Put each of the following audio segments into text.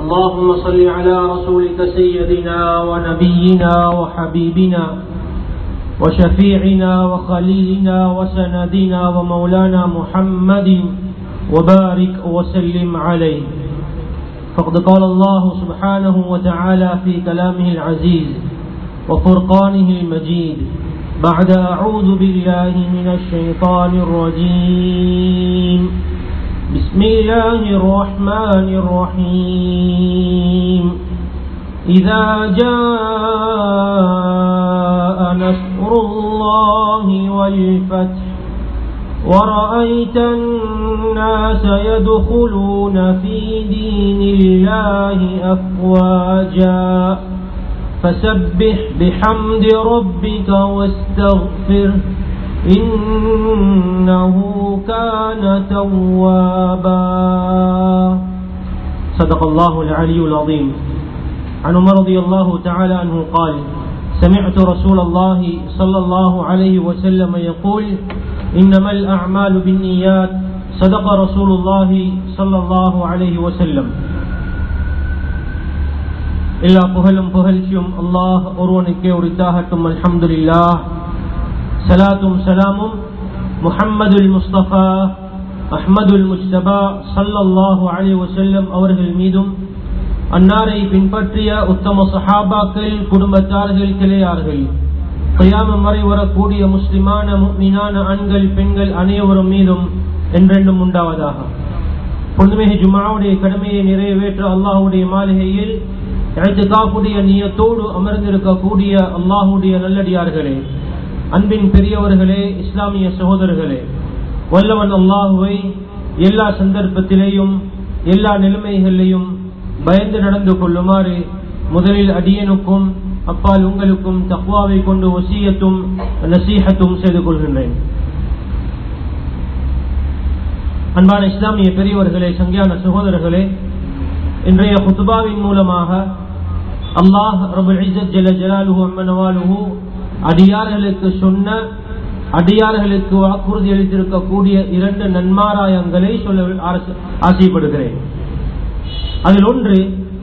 اللهم صل على رسولك سيدنا ونبينا وحبيبنا وشفيعنا وخليلنا وسندنا ومولانا محمد وبارك وسلم عليه فقد قال الله سبحانه وتعالى في كلامه العزيز وفرقانه المجيد بعد أعوذ بالله من الشيطان الرجيم بسم الله الرحمن الرحيم إذا جاء نصر الله والفتح ورأيت الناس يدخلون في دين الله أفواجا فسبح بحمد ربك واستغفره إنه كان توابا صدق الله العلي العظيم عن عمر رضي الله تعالى عنه قال سمعت رسول الله صلى الله عليه وسلم يقول إنما الأعمال بالنيات صدق رسول الله صلى الله عليه وسلم எல்லா புகழும் புகழ்ச்சியும் அல்லாஹ் ஒருவனுக்கே உரித்தாகட்டும் அல்ஹம்துலில்லா சலாத்தும் சலாமும் முஹம்மதுல் முஸ்தபா அஹ்மதுல் முஸ்தபா சல்லல்லாஹு அலி வசல்லம் அவர்கள் மீதும் அன்னாரை பின்பற்றிய உத்தம சஹாபாக்கள் குடும்பத்தார்கள் கிளையார்கள் கயாமம் வரை வரக்கூடிய முஸ்லிமான மீனான ஆண்கள் பெண்கள் அனைவரும் மீதும் என்றென்றும் உண்டாவதாக பொதுமையை ஜுமாவுடைய கடமையை நிறைவேற்ற அல்லாஹுடைய மாளிகையில் காப்புடைய நீயத்தோடு அமர்ந்திருக்கக்கூடிய அல்லாஹுடைய நல்லடியார்களே அன்பின் பெரியவர்களே இஸ்லாமிய சகோதரர்களே வல்லவன் அல்லாஹுவை எல்லா சந்தர்ப்பத்திலேயும் எல்லா நிலைமைகளிலையும் பயந்து நடந்து கொள்ளுமாறு முதலில் அடியனுக்கும் அப்பால் உங்களுக்கும் தக்வாவை கொண்டு ஒசியத்தும் நசீகத்தும் செய்து கொள்கின்றேன் அன்பான இஸ்லாமிய பெரியவர்களே சங்கியான சகோதரர்களே இன்றைய குத்துபாவின் மூலமாக அல்லாஹ் ரபுல் இசத் ஜல ஜலாலுஹு அம்மனவாலுஹு அடியார்களுக்கு சொன்ன அடியார்களுக்கு வாக்குறுதி அளித்திருக்கக்கூடிய இரண்டு நன்மாராயங்களை சொல்ல ஆசைப்படுகிறேன் அதில் ஒன்று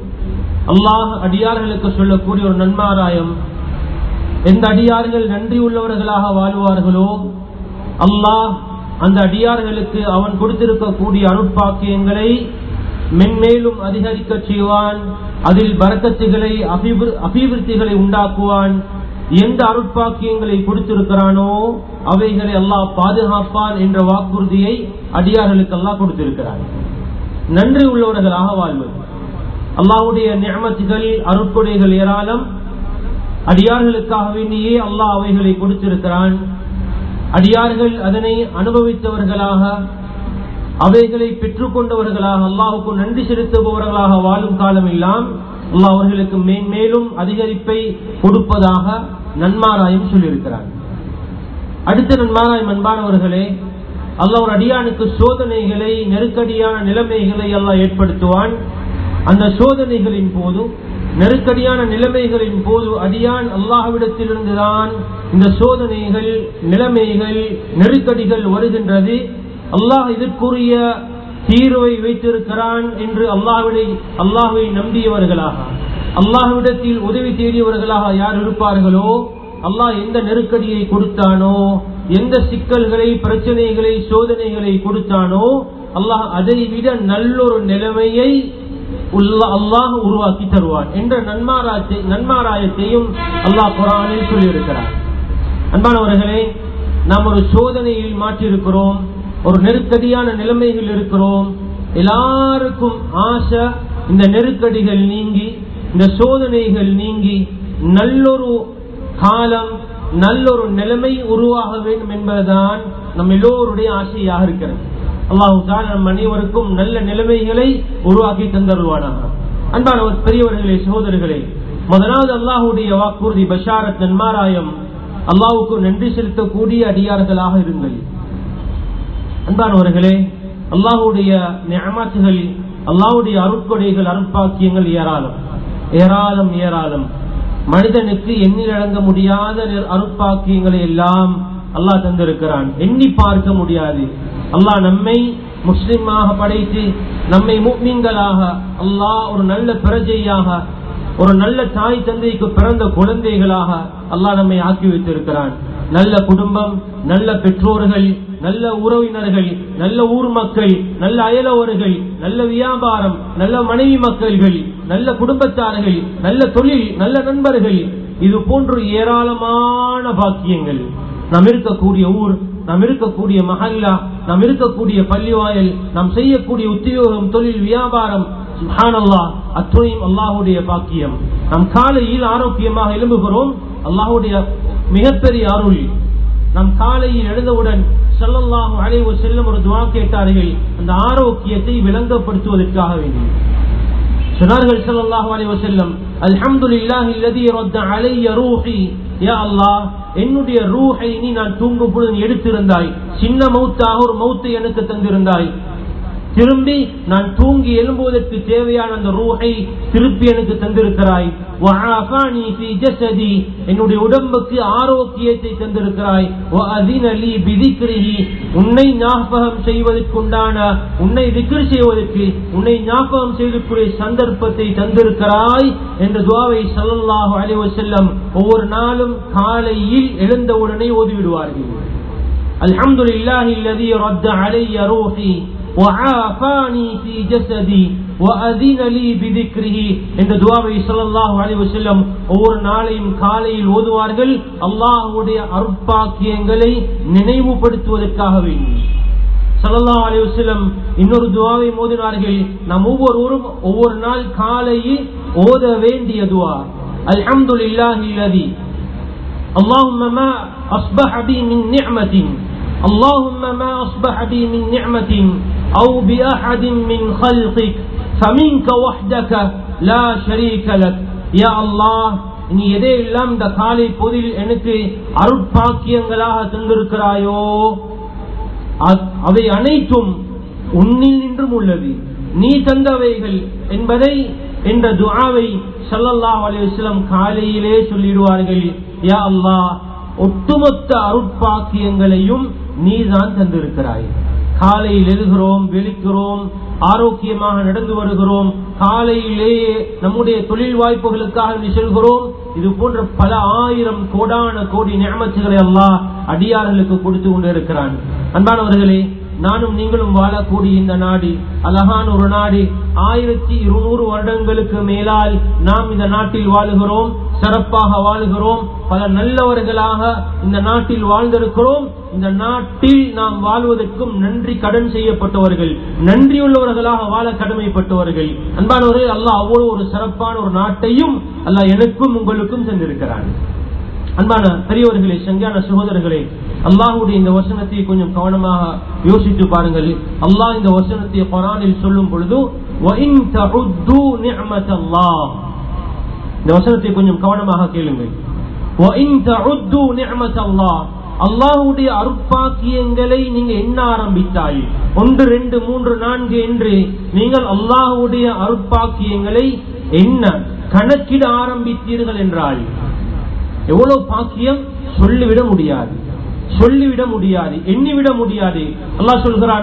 அல்லாஹ் அடியார்களுக்கு சொல்லக்கூடிய ஒரு நன்மாராயம் எந்த அடியார்கள் நன்றி உள்ளவர்களாக வாழ்வார்களோ அல்லாஹ் அந்த அடியார்களுக்கு அவன் கொடுத்திருக்கக்கூடிய அருட்பாக்கியங்களை மென்மேலும் அதிகரிக்க செய்வான் அதில் பரக்கத்துகளை அபிவிருத்திகளை உண்டாக்குவான் எந்த அருட்பாக்கியங்களை கொடுத்திருக்கிறானோ அவைகளை அல்லாஹ் பாதுகாப்பான் என்ற வாக்குறுதியை அடியார்களுக்கு அல்லாஹ் கொடுத்திருக்கிறான் நன்றி உள்ளவர்களாக வாழ்வது அல்லாவுடைய நியமத்துகள் அருட்கொடைகள் ஏராளம் அடியார்களுக்காக வேண்டியே அல்லாஹ் அவைகளை கொடுத்திருக்கிறான் அடியார்கள் அதனை அனுபவித்தவர்களாக அவைகளை பெற்றுக்கொண்டவர்களாக அல்லாஹுக்கு நன்றி செலுத்துபவர்களாக வாழும் காலம் எல்லாம் அல்லாஹ் அவர்களுக்கு மேன்மேலும் அதிகரிப்பை கொடுப்பதாக நன்மாராயம் சொல்லியிருக்கிறார் அடுத்த நன்மாராயம் அன்பானவர்களே அல்லாஹ் ஒரு அடியானுக்கு சோதனைகளை நெருக்கடியான நிலைமைகளை எல்லாம் ஏற்படுத்துவான் அந்த சோதனைகளின் போது நெருக்கடியான நிலைமைகளின் போது அடியான் அல்லாஹ்விடத்திலிருந்துதான் இந்த சோதனைகள் நிலைமைகள் நெருக்கடிகள் வருகின்றது அல்லாஹ் இதற்குரிய தீர்வை வைத்திருக்கிறான் என்று அல்லாஹ்விடை அல்லாஹுவை நம்பியவர்களாக அல்லாஹ்விடத்தில் உதவி தேடியவர்களாக யார் இருப்பார்களோ அல்லாஹ் எந்த நெருக்கடியை கொடுத்தானோ எந்த சிக்கல்களை பிரச்சனைகளை சோதனைகளை கொடுத்தானோ அல்லாஹ் அதை விட நல்லொரு நிலைமையை அல்லாஹ் உருவாக்கி தருவான் என்ற நன்மாராயத்தை நன்மாராயத்தையும் அல்லாஹ் குரானில் சொல்லியிருக்கிறார் அன்பானவர்களே நாம் ஒரு சோதனையில் மாற்றிருக்கிறோம் ஒரு நெருக்கடியான நிலைமைகள் இருக்கிறோம் எல்லாருக்கும் ஆசை இந்த நெருக்கடிகள் நீங்கி இந்த சோதனைகள் நீங்கி நல்லொரு காலம் நல்லொரு நிலைமை உருவாக வேண்டும் என்பதுதான் நம் எல்லோருடைய ஆசையாக இருக்கிறது அல்லாஹு நம் அனைவருக்கும் நல்ல நிலைமைகளை உருவாக்கி தந்தருவானாக அன்பானவர் பெரியவர்களே சகோதரர்களே முதலாவது அல்லாஹுடைய வாக்குறுதி பஷாரத் நன்மாராயம் அல்லாவுக்கு நன்றி செலுத்தக்கூடிய அடியார்களாக இருங்கள் அன்பானவர்களே அல்லாஹுடைய நியமாத்துகள் அல்லாஹுடைய அருட்கொடைகள் அருட்பாக்கியங்கள் ஏராளம் ஏராளம் ஏராளம் மனிதனுக்கு எண்ணில் அடங்க முடியாத அருட்பாக்கியங்களை எல்லாம் அல்லாஹ் தந்திருக்கிறான் எண்ணி பார்க்க முடியாது அல்லாஹ் நம்மை முஸ்லிமாக படைத்து நம்மை முக்மீன்களாக அல்லாஹ் ஒரு நல்ல பிரஜையாக ஒரு நல்ல தாய் தந்தைக்கு பிறந்த குழந்தைகளாக அல்லாஹ் நம்மை ஆக்கி வைத்திருக்கிறான் நல்ல குடும்பம் நல்ல பெற்றோர்கள் நல்ல உறவினர்கள் நல்ல ஊர் மக்கள் நல்ல அயலவர்கள் நல்ல வியாபாரம் நல்ல மனைவி மக்கள்கள் நல்ல குடும்பத்தார்கள் நல்ல தொழில் நல்ல நண்பர்கள் இது போன்று ஏராளமான பாக்கியங்கள் நாம் இருக்கக்கூடிய ஊர் நாம் இருக்கக்கூடிய மஹல்லா நாம் இருக்கக்கூடிய பள்ளிவாயல் நாம் செய்யக்கூடிய உத்தியோகம் தொழில் வியாபாரம் சுஹானல்லா அத்துணையும் அல்லாஹுடைய பாக்கியம் நாம் காலையில் ஆரோக்கியமாக எழும்புகிறோம் அல்லாஹுடைய மிகப்பெரிய அருள் நம் காலையில் எழுந்தவுடன் செல்லல்லாஹு அலைவு செல்லும் ஒரு துவா கேட்டார்கள் அந்த ஆரோக்கியத்தை விளங்கப்படுத்துவதற்காக வேண்டி சொன்னார்கள் ஸல்லல்லாஹு அலைஹி வஸல்லம் அல்ஹம்துலில்லாஹி அல்லதி ரத்த அலைய ரூஹி யா அல்லாஹ் என்னுடைய ரூஹை நீ நான் தூங்கும் பொழுது எடுத்திருந்தாய் சின்ன மௌத்தாக ஒரு மௌத்தை எனக்கு தந்திருந்தாய் திரும்பி நான் தூங்கி எழும்புவதற்கு தேவையான அந்த ரூஹை திருப்பி எனக்கு தந்திருக்கிறாய் வஅஃபானி ஃபீ ஜஸதி என்னுடைய உடம்புக்கு ஆரோக்கியத்தை தந்திருக்கிறாய் வஅதின லீ பிதிக்ரிஹி உன்னை ஞாபகம் செய்வதற்குண்டான உன்னை திக்ர் செய்வதற்கு உன்னை ஞாபகம் செய்வதற்குரிய சந்தர்ப்பத்தை தந்திருக்கிறாய் என்ற துவாவை ஸல்லல்லாஹு அலைஹி வஸல்லம் ஒவ்வொரு நாளும் காலையில் எழுந்தவுடனே ஓதிவிடுவார்கள் அல்ஹம்துலில்லாஹி அல்லதி ரத்த அலைய ரூஹி وعافاني في جسدي وأذن لي بذكره என்ற துவாவை ஸல்லல்லாஹு அலைஹி வஸல்லம் ஒவ்வொரு நாளையும் காலையில் ஓதுவார்கள் அல்லாஹ்வுடைய அருட்பாக்கியங்களை நினைவுபடுத்துவதற்காக வேண்டி ஸல்லல்லாஹு அலைஹி வஸல்லம் இன்னொரு துவாவை ஓதினார்கள் நாம் ஒவ்வொருவரும் ஒவ்வொரு நாள் காலையில் ஓத வேண்டிய துவா அல்ஹம்துலில்லாஹி அல்லதி اللهم ما أصبح بي من نعمة اللهم ما أصبح بي من نعمة أو بأحد من خلقك فمنك وحدك لا شريك لك يا الله நீ எதையெல்லாம் இந்த காலை பொதில் எனக்கு அருட்பாக்கியங்களாக தந்திருக்கிறாயோ அவை அனைத்தும் உன்னில் நின்றும் உள்ளது நீ தந்தவைகள் என்பதை என்ற துஆவை ஸல்லல்லாஹு அலைஹி வஸல்லம் காலையிலே சொல்லிடுவார்கள் யா அல்லாஹ் ஒட்டுமொத்த அருட்பாக்கியங்களையும் நீதான் தந்திருக்கிறாய் காலையில் எழுகிறோம் வெளிக்கிறோம் ஆரோக்கியமாக நடந்து வருகிறோம் காலையிலேயே நம்முடைய தொழில் வாய்ப்புகளுக்காக செல்கிறோம் இது போன்ற பல ஆயிரம் கோடான கோடி நியமத்துகளை எல்லாம் அடியார்களுக்கு கொடுத்து கொண்டு இருக்கிறான் அன்பானவர்களே நானும் நீங்களும் வாழக்கூடிய இந்த நாடு அழகான ஒரு நாடு ஆயிரத்தி இருநூறு வருடங்களுக்கு மேலால் நாம் இந்த நாட்டில் வாழுகிறோம் சிறப்பாக வாழுகிறோம் பல நல்லவர்களாக இந்த நாட்டில் வாழ்ந்திருக்கிறோம் இந்த நாட்டில் நாம் வாழ்வதற்கும் நன்றி கடன் செய்யப்பட்டவர்கள் நன்றியுள்ளவர்களாக வாழ கடமைப்பட்டவர்கள் அன்பானவர்கள் அல்லாஹ் அவ்வளவு ஒரு சிறப்பான ஒரு நாட்டையும் அல்லாஹ் எனக்கும் உங்களுக்கும் தந்திருக்கிறான் அன்பான பெரியவர்களே சங்கியான சகோதரர்களே அல்லாஹுடைய இந்த வசனத்தை கொஞ்சம் கவனமாக யோசித்து பாருங்கள் அல்லாஹ் இந்த வசனத்தை குரானில் சொல்லும் பொழுது இந்த வசனத்தை கொஞ்சம் கவனமாக கேளுங்கள் அல்லாஹுடைய அருட்பாக்கியங்களை நீங்க எண்ண ஆரம்பித்தால் ஒன்று ரெண்டு மூன்று நான்கு என்று நீங்கள் அல்லாஹுடைய அருட்பாக்கியங்களை என்ன கணக்கிட ஆரம்பித்தீர்கள் என்றால் எவ்வளவு பாக்கியம் சொல்லிவிட முடியாது சொல்லிவிட முடியாது எண்ணிவிட முடியாது அல்லாஹ் சொல்கிறான்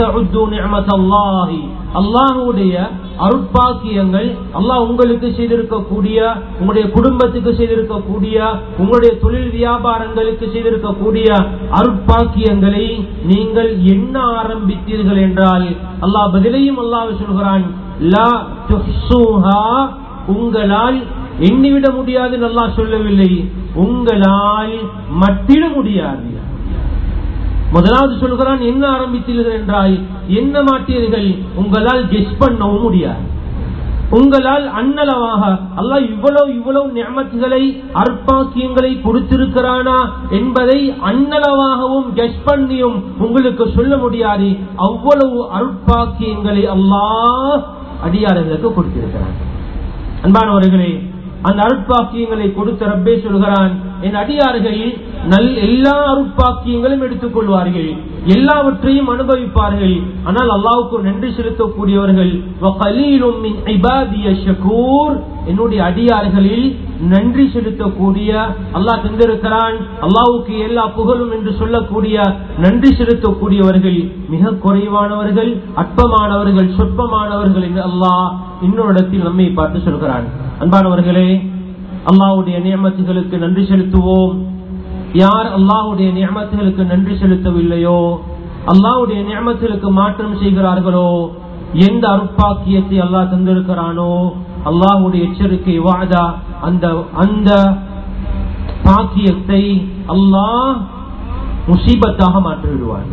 அல்லாஹுடைய அருட்பாக்கியங்கள் அல்லாஹ் உங்களுக்கு செய்திருக்கக்கூடிய உங்களுடைய குடும்பத்துக்கு செய்திருக்கக்கூடிய உங்களுடைய தொழில் வியாபாரங்களுக்கு செய்திருக்கக்கூடிய அருட்பாக்கியங்களை நீங்கள் எண்ண ஆரம்பித்தீர்கள் என்றால் அல்லாஹ் பதிலையும் அல்லாஹ் சொல்கிறான் லா உங்களால் எண்ணிவிட முடியாது நல்லா சொல்லவில்லை உங்களால் மட்டிட முடியாது முதலாவது சொல்கிறான் என்ன ஆரம்பித்தீர்கள் என்றால் என்ன மாட்டீர்கள் உங்களால் கெஸ் பண்ணவும் முடியாது உங்களால் அன்னளவாக அல்லாஹ் இவ்வளவு இவ்வளவு நியமத்துகளை அற்பாக்கியங்களை கொடுத்திருக்கிறானா என்பதை அன்னளவாகவும் கெஸ் பண்ணியும் உங்களுக்கு சொல்ல முடியாது அவ்வளவு அருட்பாக்கியங்களை அல்லாஹ் அடியார்களுக்கு கொடுத்திருக்கிறான் அன்பானவர்களே அந்த அருட்பாக்கியங்களை கொடுத்த ரப்பே சொல்கிறான் என் அடியார்கள் நல் எல்லா அருட்பாக்கியங்களும் எடுத்துக் கொள்வார்கள் எல்லாவற்றையும் அனுபவிப்பார்கள் ஆனால் அல்லாவுக்கு நன்றி செலுத்தக்கூடியவர்கள் وَقَلِيلٌ مِّنْ عِبَادِيَ الشَّكُورُ என்னுடைய அடியார்களில் நன்றி செலுத்தக்கூடிய அல்லாஹ் தந்திருக்கிறான் அல்லாவுக்கு எல்லா புகழும் என்று சொல்லக்கூடிய நன்றி செலுத்தக்கூடியவர்கள் மிக குறைவானவர்கள் அற்பமானவர்கள் சொற்பமானவர்கள் என்று அல்லாஹ் இன்னொரு இடத்தில் நம்மை பார்த்து சொல்கிறான் அன்பானவர்களே அல்லாஹ்வுடைய நியமத்துகளுக்கு நன்றி செலுத்துவோம் யார் அல்லாஹ்வுடைய நியமத்துகளுக்கு நன்றி செலுத்தவில்லையோ அல்லாஹ்வுடைய நியமத்துகளுக்கு மாற்றம் செய்கிறார்களோ எந்த அருட்பாக்கியத்தை அல்லாஹ் தந்திருக்கிறானோ அல்லாஹ்வுடைய எச்சரிக்கை வாதா அந்த அந்த பாக்கியத்தை அல்லாஹ் முசீபத்தாக மாற்றி விடுவார்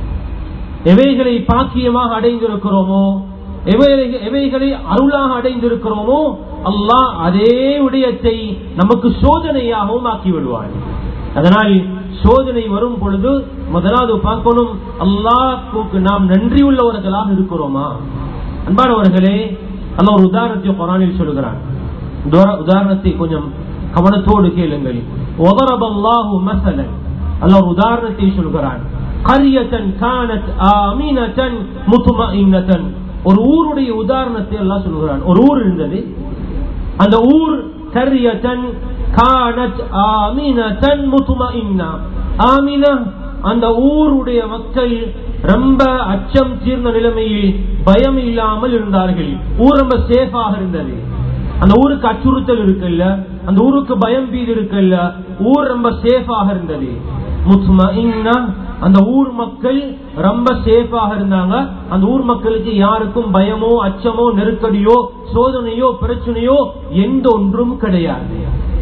எவைகளை பாக்கியமாக அடைந்திருக்கிறோமோ எவைகளை- எவைகளை அருளாக அடைந்திருக்கிறோமோ அல்லாஹ் அதே விடயத்தை நமக்கு சோதனையாகவும் ஆக்கி விடுவான் அதனால் சோதனை வரும் பொழுது முதலாவது பார்க்கணும் அல்லாஹ்வுக்கு நாம் நன்றி உள்ளவர்களாக இருக்கிறோமா அன்பானவர்களே அல்ல ஒரு உதாரணத்தை குரானில் சொல்லுகிறான் உதார- உதாரணத்தை கொஞ்சம் கவனத்தோடு கேளுங்கள் وضرب الله مثلا அல்ல ஒரு உதாரணத்தை சொல்கிறான் கரியத்தன் கானத் ஆமீனத்தன் முத்துமஇன்னத்தன் ஒரு ஊருடைய உதாரணத்தை எல்லாம் சொல்கிறான் ஒரு ஊர் இருந்தது அந்த ஊர் கரியத்தன் கானத் ஆமீனத்தன் முத்துமஇன்னா ஆமினா அந்த ஊருடைய மக்கள் ரொம்ப அச்சம் தீர்ந்த நிலைமையில் பயம் இல்லாமல் இருந்தார்கள் ஊர் ரொம்ப சேஃபாக இருந்தது அந்த ஊருக்கு அச்சுறுத்தல் இருக்குல்ல அந்த ஊருக்கு பயம் பீது இருக்குல்ல ஊர் ரொம்ப சேஃபாக இருந்தது முத்மஇன்னா அந்த ஊர் மக்கள் ரொம்ப சேஃபாக இருந்தாங்க அந்த ஊர் மக்களுக்கு யாருக்கும் பயமோ அச்சமோ நெருக்கடியோ சோதனையோ பிரச்சனையோ எந்த ஒன்றும் கிடையாது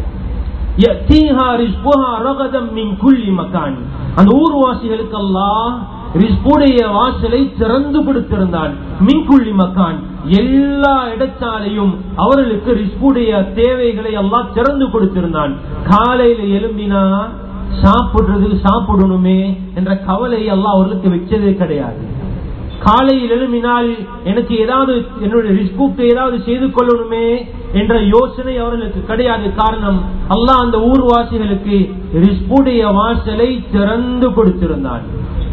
يأتيها رزقها رغدا من كل مكان அந்த ஊர்வாசிகளுக்கு அல்லாஹ் ரிஸ்குடைய வாசலை திறந்து கொடுத்திருந்தான் மின்குள்ளி மக்கான் எல்லா இடத்தாலையும் அவர்களுக்கு ரிஸ்குடைய தேவைகளை எல்லாம் திறந்து கொடுத்திருந்தான் காலையில எழும்பினா சாப்பிடுறது சாப்பிடணுமே என்ற கவலை எல்லாம் அவர்களுக்கு வச்சதே கிடையாது காலையில் எழுமினால் எனக்கு ஏதாவது என்னுடைய ரிஸ்புக்கு ஏதாவது செய்து கொள்ளணுமே என்ற யோசனை அவர்களுக்கு கிடையாது காரணம் அல்லாஹ் அந்த ஊர்வாசிகளுக்கு ரிஸ்புடைய வாசலை திறந்து கொடுத்திருந்தான்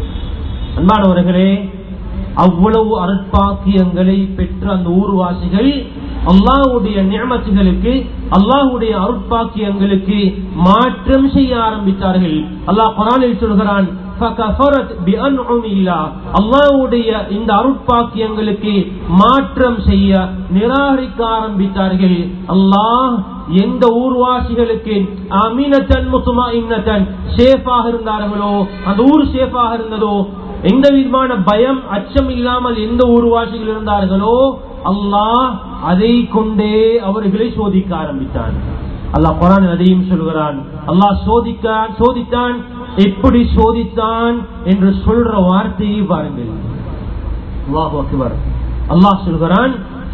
அன்பானவர்களே அவ்வளவு அருட்பாக்கியங்களை பெற்ற அந்த ஊர்வாசிகள் அல்லாஹ்வுடைய நியமத்துகளுக்கு அல்லாஹ்வுடைய அருட்பாக்கியங்களுக்கு மாற்றம் செய்ய ஆரம்பித்தார்கள் அல்லாஹ் குரானில் சொல்கிறான் فَكَفَرَتْ بِأَنْعُمِ اللَّهِ அல்லாஹ்வுடைய இந்த அருட்பாக்கியங்களுக்கு மாற்றம் செய்ய நிராகரிக்க ஆரம்பித்தார்கள் அல்லாஹ் எந்த ஊர்வாசிகளுக்கு அமீனத்தன் முத்துமா இன்னத்தன் சேஃபாக இருந்தார்களோ அந்த ஊர் சேஃபாக இருந்ததோ எந்த விதமான பயம் அச்சம் இல்லாமல் எந்த ஊர்வாசிகள் இருந்தார்களோ அல்லாஹ் அதை கொண்டே அவர்களை சோதிக்க ஆரம்பித்தான் அல்லாஹ் குரான் அதையும் சொல்கிறான் அல்லாஹ் சோதிக்க சோதித்தான் எப்படி சோதித்தான் என்று சொல்ற வார்த்தையை பாருங்கள் அல்லாஹ் அக்பர் அல்லாஹ் சொல்கிறான்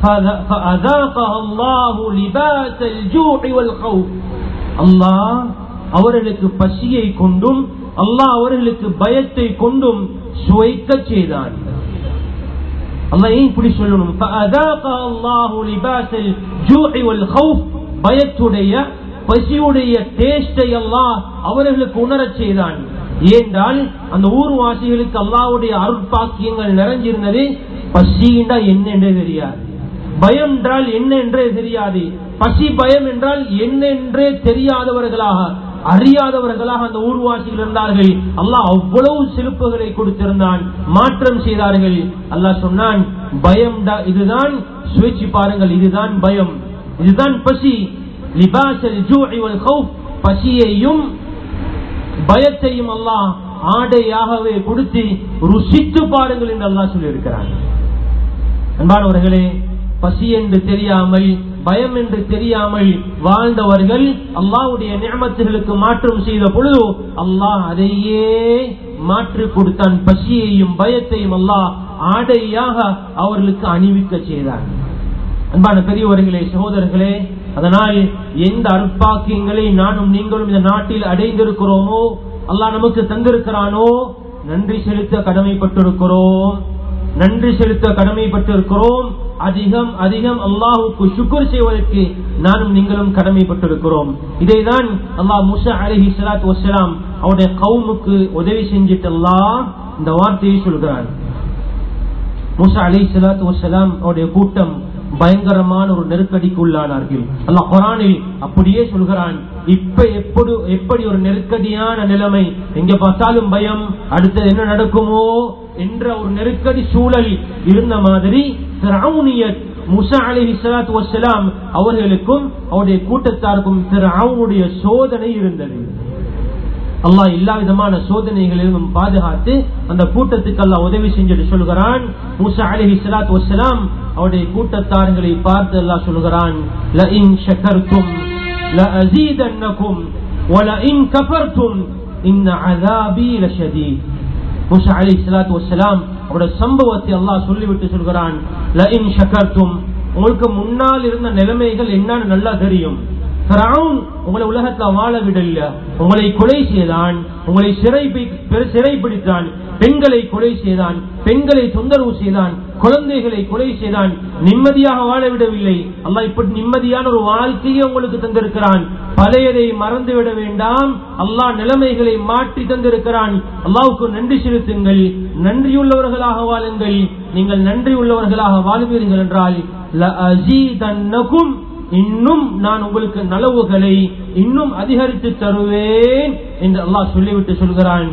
فأذاقها الله لباس الجوع والخوف அல்லாஹ் அவர்களுக்கு பசியை கொண்டும் அல்லாஹ் அவர்களுக்கு பயத்தை கொண்டும் சுவைக்க செய்தான் அல்லாஹ் ஏன் இப்படி சொல்லணும் فأذاقها الله لباس الجوع والخوف பயத்துடைய பசியுடைய டேஸ்டை அல்லாஹ் அவர்களுக்கு உணரச் செய்தான் ஏனென்றால் அந்த ஊர்வாசிகளுக்கு அல்லாஹ்வுடைய அருட்பாக்கியங்கள் நிறைஞ்சிருந்தது பசிண்டா என்ன என்றே தெரியாது பயம் என்றால் என்ன என்றே தெரியாது பசி பயம் என்றால் என்ன என்றே தெரியாதவர்களாக அறியாதவர்களாக அந்த ஊர்வாசிகள் இருந்தார்கள் அல்லாஹ் அவ்வளவு சிலுப்புகளை கொடுத்திருந்தான் மாற்றம் செய்தார்கள் அல்லாஹ் சொன்னான் பயம் இதுதான் சுழற்சி பாருங்கள் இதுதான் பயம் இதுதான் பசி லிபாசல் ஜூஇ வல் கௌஃப் பசியையும் பயத்தையும் அல்லாஹ் ஆடையாகவே கொடுத்து ருசித்து பாருங்கள் என்று அல்லாஹ் சொல்லியிருக்கிறான் அன்பானவர்களே பசி என்று தெரியாமல் பயம் என்று தெரியாமல் வாழ்ந்தவர்கள் அல்லாஹ்வுடைய நியமத்துகளுக்கு மாற்றம் செய்த பொழுது அல்லாஹ் அதையே மாற்றி கொடுத்தான் பசியையும் பயத்தையும் அல்லாஹ் ஆடையாக அவர்களுக்கு அணிவிக்க செய்தான் அன்பான பெரியவர்களே சகோதரர்களே அதனால் எந்த அற்பாக்கியங்களை நானும் நீங்களும் இந்த நாட்டில் அடைந்திருக்கிறோமோ அல்லாஹ் நமக்கு தந்திருக்கிறானோ நன்றி செலுத்த கடமைப்பட்டிருக்கிறோம் நன்றி செலுத்த கடமைப்பட்டிருக்கிறோம் அதிகம் அதிகம் அல்லாஹுக்கு சுக்குர் செய்வதற்கு நானும் நீங்களும் கடமைப்பட்டிருக்கிறோம் இதைதான் அல்லாஹ் முசா அலஹி சலாத் வசலாம் அவருடைய கவுமுக்கு உதவி செஞ்சிட்டு அல்லாஹ் இந்த வார்த்தையை சொல்கிறான் முசா அலி சலாத் வசலாம் அவருடைய கூட்டம் பயங்கரமான ஒரு நெருக்கடிக்கு உள்ளானார்கள் அல்லாஹ் குரானில் அப்படியே சொல்கிறான் இப்ப எப்படி எப்படி ஒரு நெருக்கடியான நிலைமை எங்க பார்த்தாலும் பயம் அடுத்தது என்ன நடக்குமோ என்ற ஒரு நெருக்கடி சூழல் இருந்த மாதிரி முசா அலி சலாத்து வசலாம் அவர்களுக்கும் அவருடைய கூட்டத்தாருக்கும் திரு அவனுடைய சோதனை இருந்தது அல்லாஹ் எல்லா விதமான சோதனைகளிலும் பாதுகாத்து அந்த கூட்டத்துக்கு அல்லாஹ் உதவி செஞ்சுட்டு சொல்கிறான் மூசா அலி சலாத் வசலாம் அவருடைய கூட்டத்தார்களை பார்த்து அல்லாஹ் சொல்கிறான் லஇன் ஷகர்தும் லஅஸீதன்னகும் வலஇன் கஃபர்தும் இன் அஸாபி லஷதீத் மூசா அலி சலாத் வசலாம் அவருடைய சம்பவத்தை அல்லாஹ் சொல்லிவிட்டு சொல்கிறான் லஇன் ஷகர்தும் உங்களுக்கு முன்னால் இருந்த நிலைமைகள் என்னன்னு நல்லா தெரியும் உங்களை உலகத்துல வாழ விடல உங்களை கொலை செய்தான் உங்களை சிறை சிறைப்பிடித்தான் பெண்களை கொலை செய்தான் பெண்களை தொந்தரவு செய்தான் குழந்தைகளை கொலை செய்தான் நிம்மதியாக வாழ விடவில்லை அல்லாஹ் இப்படி நிம்மதியான ஒரு வாழ்க்கையை உங்களுக்கு தந்திருக்கிறான் பழையதை மறந்து விட வேண்டாம் அல்லாஹ் நிலைமைகளை மாற்றி தந்திருக்கிறான் அல்லாவுக்கு நன்றி செலுத்துங்கள் நன்றியுள்ளவர்களாக வாழுங்கள் நீங்கள் நன்றி உள்ளவர்களாக வாழ்வீர்கள் என்றால் இன்னும் நான் உங்களுக்கு நலவுகளை இன்னும் அதிகரித்து தருவேன் என்று அல்லாஹ் சொல்லிவிட்டு சொல்கிறான்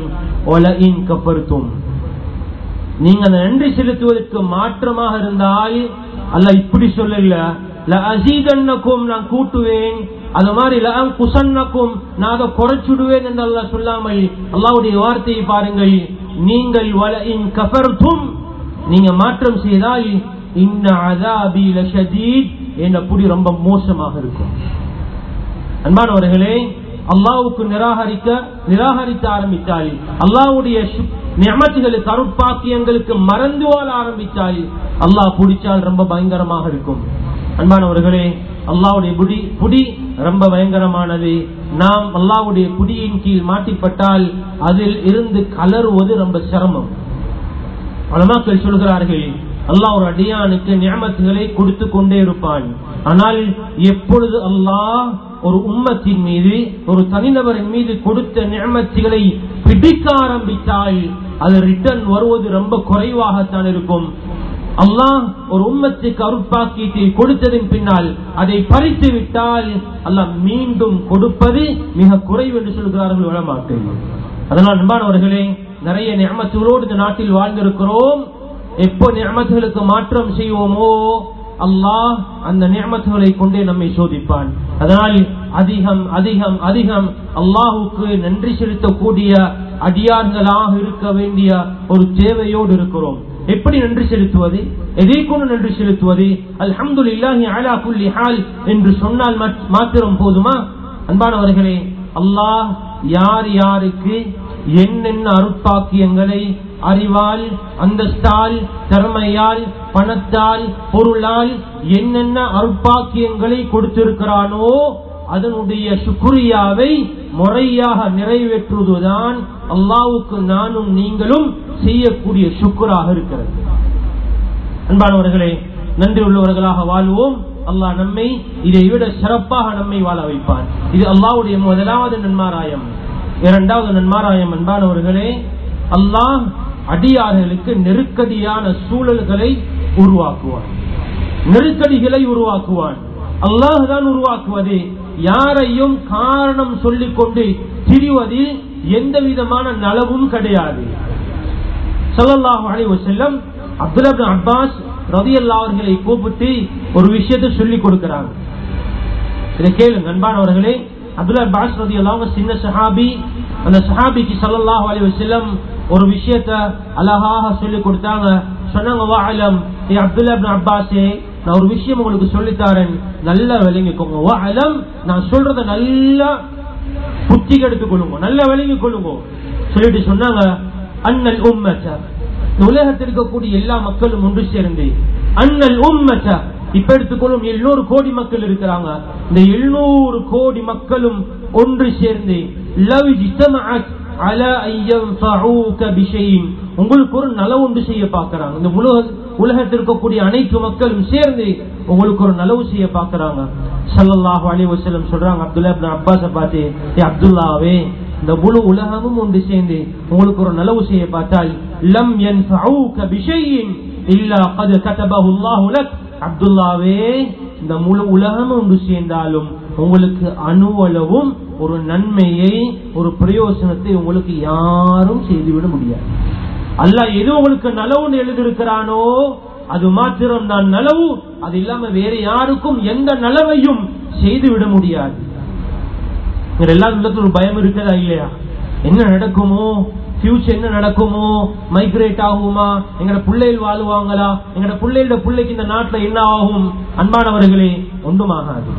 நீங்க அந்த நன்றி செலுத்துவதற்கு மாற்றமாக இருந்தால் அல்ல இப்படி சொல்லல அசீதன்னக்கும் நான் கூட்டுவேன் அது மாதிரி குசன்னக்கும் நான் அதை குறைச்சுடுவேன் என்று அல்லா சொல்லாமல் அல்லாவுடைய வார்த்தையை பாருங்கள் நீங்கள் வலையின் கபர்த்தும் நீங்க மாற்றம் செய்தால் இன்ன அதாபி லஷதீத் என்ற புடி ரொம்ப மோசமாக இருக்கும் அன்பானவர்களே அல்லாவுக்கு நிராகரிக்க நிராகரிக்க ஆரம்பித்தால் அல்லாவுடைய நியமத்துகளுக்கு அருட்பாக்கியங்களுக்கு மறந்து வாழ ஆரம்பித்தால் அல்லாஹ் பிடிச்சால் ரொம்ப பயங்கரமாக இருக்கும் அன்பானவர்களே அல்லாவுடைய புடி புடி ரொம்ப பயங்கரமானது நாம் அல்லாவுடைய புடியின் கீழ் மாட்டிப்பட்டால் அதில் இருந்து கலருவது ரொம்ப சிரமம் பலமாக்கள் சொல்கிறார்கள் அல்லாஹ் ஒரு அடியானுக்கு நியமத்துகளை கொடுத்து கொண்டே இருப்பான் ஆனால் எப்பொழுது அல்லாஹ் ஒரு உம்மத்தின் மீது ஒரு தனிநபரின் மீது கொடுத்த நியமத்துகளை பிடிக்க ஆரம்பித்தால் அது ரிட்டர்ன் வருவது ரொம்ப குறைவாகத்தான் இருக்கும் அல்லாஹ் ஒரு உம்மத்துக்கு அருட்பாக்கியத்தை கொடுத்ததன் பின்னால் அதை பறித்து விட்டால் அல்லாஹ் மீண்டும் கொடுப்பது மிக குறைவு என்று சொல்கிறார்கள் வளமாக்கள் அதனால் அன்பானவர்களே நிறைய நியமத்துகளோடு இந்த நாட்டில் வாழ்ந்திருக்கிறோம் எப்போ நியமத்துகளுக்கு மாற்றம் செய்வோமோ அல்லாஹ் அந்த நியமத்துகளை கொண்டே நம்மை சோதிப்பான் அதனால் அதிகம் அதிகம் அதிகம் அல்லாஹுக்கு நன்றி செலுத்தக்கூடிய அடியார்களாக இருக்க வேண்டிய ஒரு தேவையோடு இருக்கிறோம் எப்படி நன்றி செலுத்துவது எதை கொண்டு நன்றி செலுத்துவது அல்ஹம்து இல்லாஹி அலா குல்லி ஹால் என்று சொன்னால் மாத்திரம் போதுமா அன்பானவர்களே அல்லாஹ் யார் யாருக்கு என்னென்ன அருட்பாக்கியங்களை அறிவால் அந்தஸ்தால் திறமையால் பணத்தால் பொருளால் என்னென்ன அருட்பாக்கியங்களை கொடுத்திருக்கிறானோ அதனுடைய சுக்குரியாவை முறையாக நிறைவேற்றுவதுதான் அல்லாவுக்கு நானும் நீங்களும் செய்யக்கூடிய சுக்குராக இருக்கிறது அன்பானவர்களே நன்றி உள்ளவர்களாக வாழ்வோம் அல்லாஹ் நம்மை இதை விட சிறப்பாக நம்மை வாழ வைப்பான் இது அல்லாவுடைய முதலாவது நன்மாராயம் இரண்டாவது நன்மாராயம் அன்பானவர்களே அல்லாஹ் அடியார்களுக்கு நெருக்கடியான சூழல்களை உருவாக்குவான் நெருக்கடிகளை உருவாக்குவான் அல்லாஹ் தான் உருவாக்குவது யாரையும் காரணம் சொல்லிக் கொண்டு திரிவதில் எந்த விதமான நலவும் கிடையாது சல்லாஹ் அலி வசல்லம் அப்துல் அப்பாஸ் ரவி அல்லா அவர்களை கூப்பிட்டு ஒரு விஷயத்தை சொல்லி கொடுக்கிறாங்க இதை கேளுங்க அன்பானவர்களே அப்துல் அப்பாஸ் ரதி அல்லா சின்ன சஹாபி அந்த சஹாபிக்கு சல்லாஹ் அலி வசல்லம் ஒரு விஷயத்த அழகாக சொல்லி கொடுத்தாங்க சொன்னாங்க வாழம் ஏ அப்துல்லா அப்பாஸே நான் ஒரு விஷயம் உங்களுக்கு சொல்லித்தாரேன் நல்லா விளங்கிக்கோங்க வாழம் நான் சொல்றத நல்லா புத்திக்கு எடுத்துக்கொள்ளுங்க நல்லா விளங்கிக் கொள்ளுங்க சொல்லிட்டு சொன்னாங்க அண்ணல் உம்மச்ச உலகத்தில் இருக்கக்கூடிய எல்லா மக்களும் ஒன்று சேர்ந்து அண்ணல் உம்மச்ச இப்ப எடுத்துக்கொள்ளும் எழுநூறு கோடி மக்கள் இருக்கிறாங்க இந்த எழுநூறு கோடி மக்களும் ஒன்று சேர்ந்து லவ் على أن ينفعوك بشيء உங்களுக்கு ஒரு நலவு உண்டு செய்ய பார்க்கறாங்க இந்த உலக உலகத்தில் இருக்கக்கூடிய அனைத்து மக்களும் சேர்ந்து உங்களுக்கு ஒரு நலவு செய்ய பார்க்கறாங்க ஸல்லல்லாஹு அலைஹி வஸல்லம் சொல்றாங்க அப்துல்லா இப்னு அப்பாஸ பார்த்து ஏ அப்துல்லாவே இந்த முழு உலகமும் ஒன்று சேர்ந்து உங்களுக்கு ஒரு நலவு செய்ய பார்த்தால் லம் யன்ஃபஊக பிஷைஇன் இல்லா கத் கதபஹு அல்லாஹு லக் அப்துல்லாவே இந்த முழு உலகமும் ஒன்று சேர்ந்தாலும் உங்களுக்கு அணுவளவும் ஒரு நன்மையை ஒரு பிரயோசனத்தை உங்களுக்கு யாரும் செய்துவிட முடியாது அல்லாஹ் எது உங்களுக்கு நலவுன்னு எழுதியிருக்கிறானோ அது மாத்திரம் தான் நலவு அது இல்லாம வேற யாருக்கும் எந்த நலவையும் செய்துவிட முடியாது இங்க எல்லா உள்ளத்துல ஒரு பயம் இருக்குதா இல்லையா என்ன நடக்குமோ ஃபியூச்சர் என்ன நடக்குமோ மைக்ரேட் ஆகுமா எங்கட பிள்ளைகள் வாழுவாங்களா எங்கட பிள்ளைகளோட பிள்ளைக்கு இந்த நாட்டுல என்ன ஆகும் அன்பானவர்களே ஒன்றுமாகாது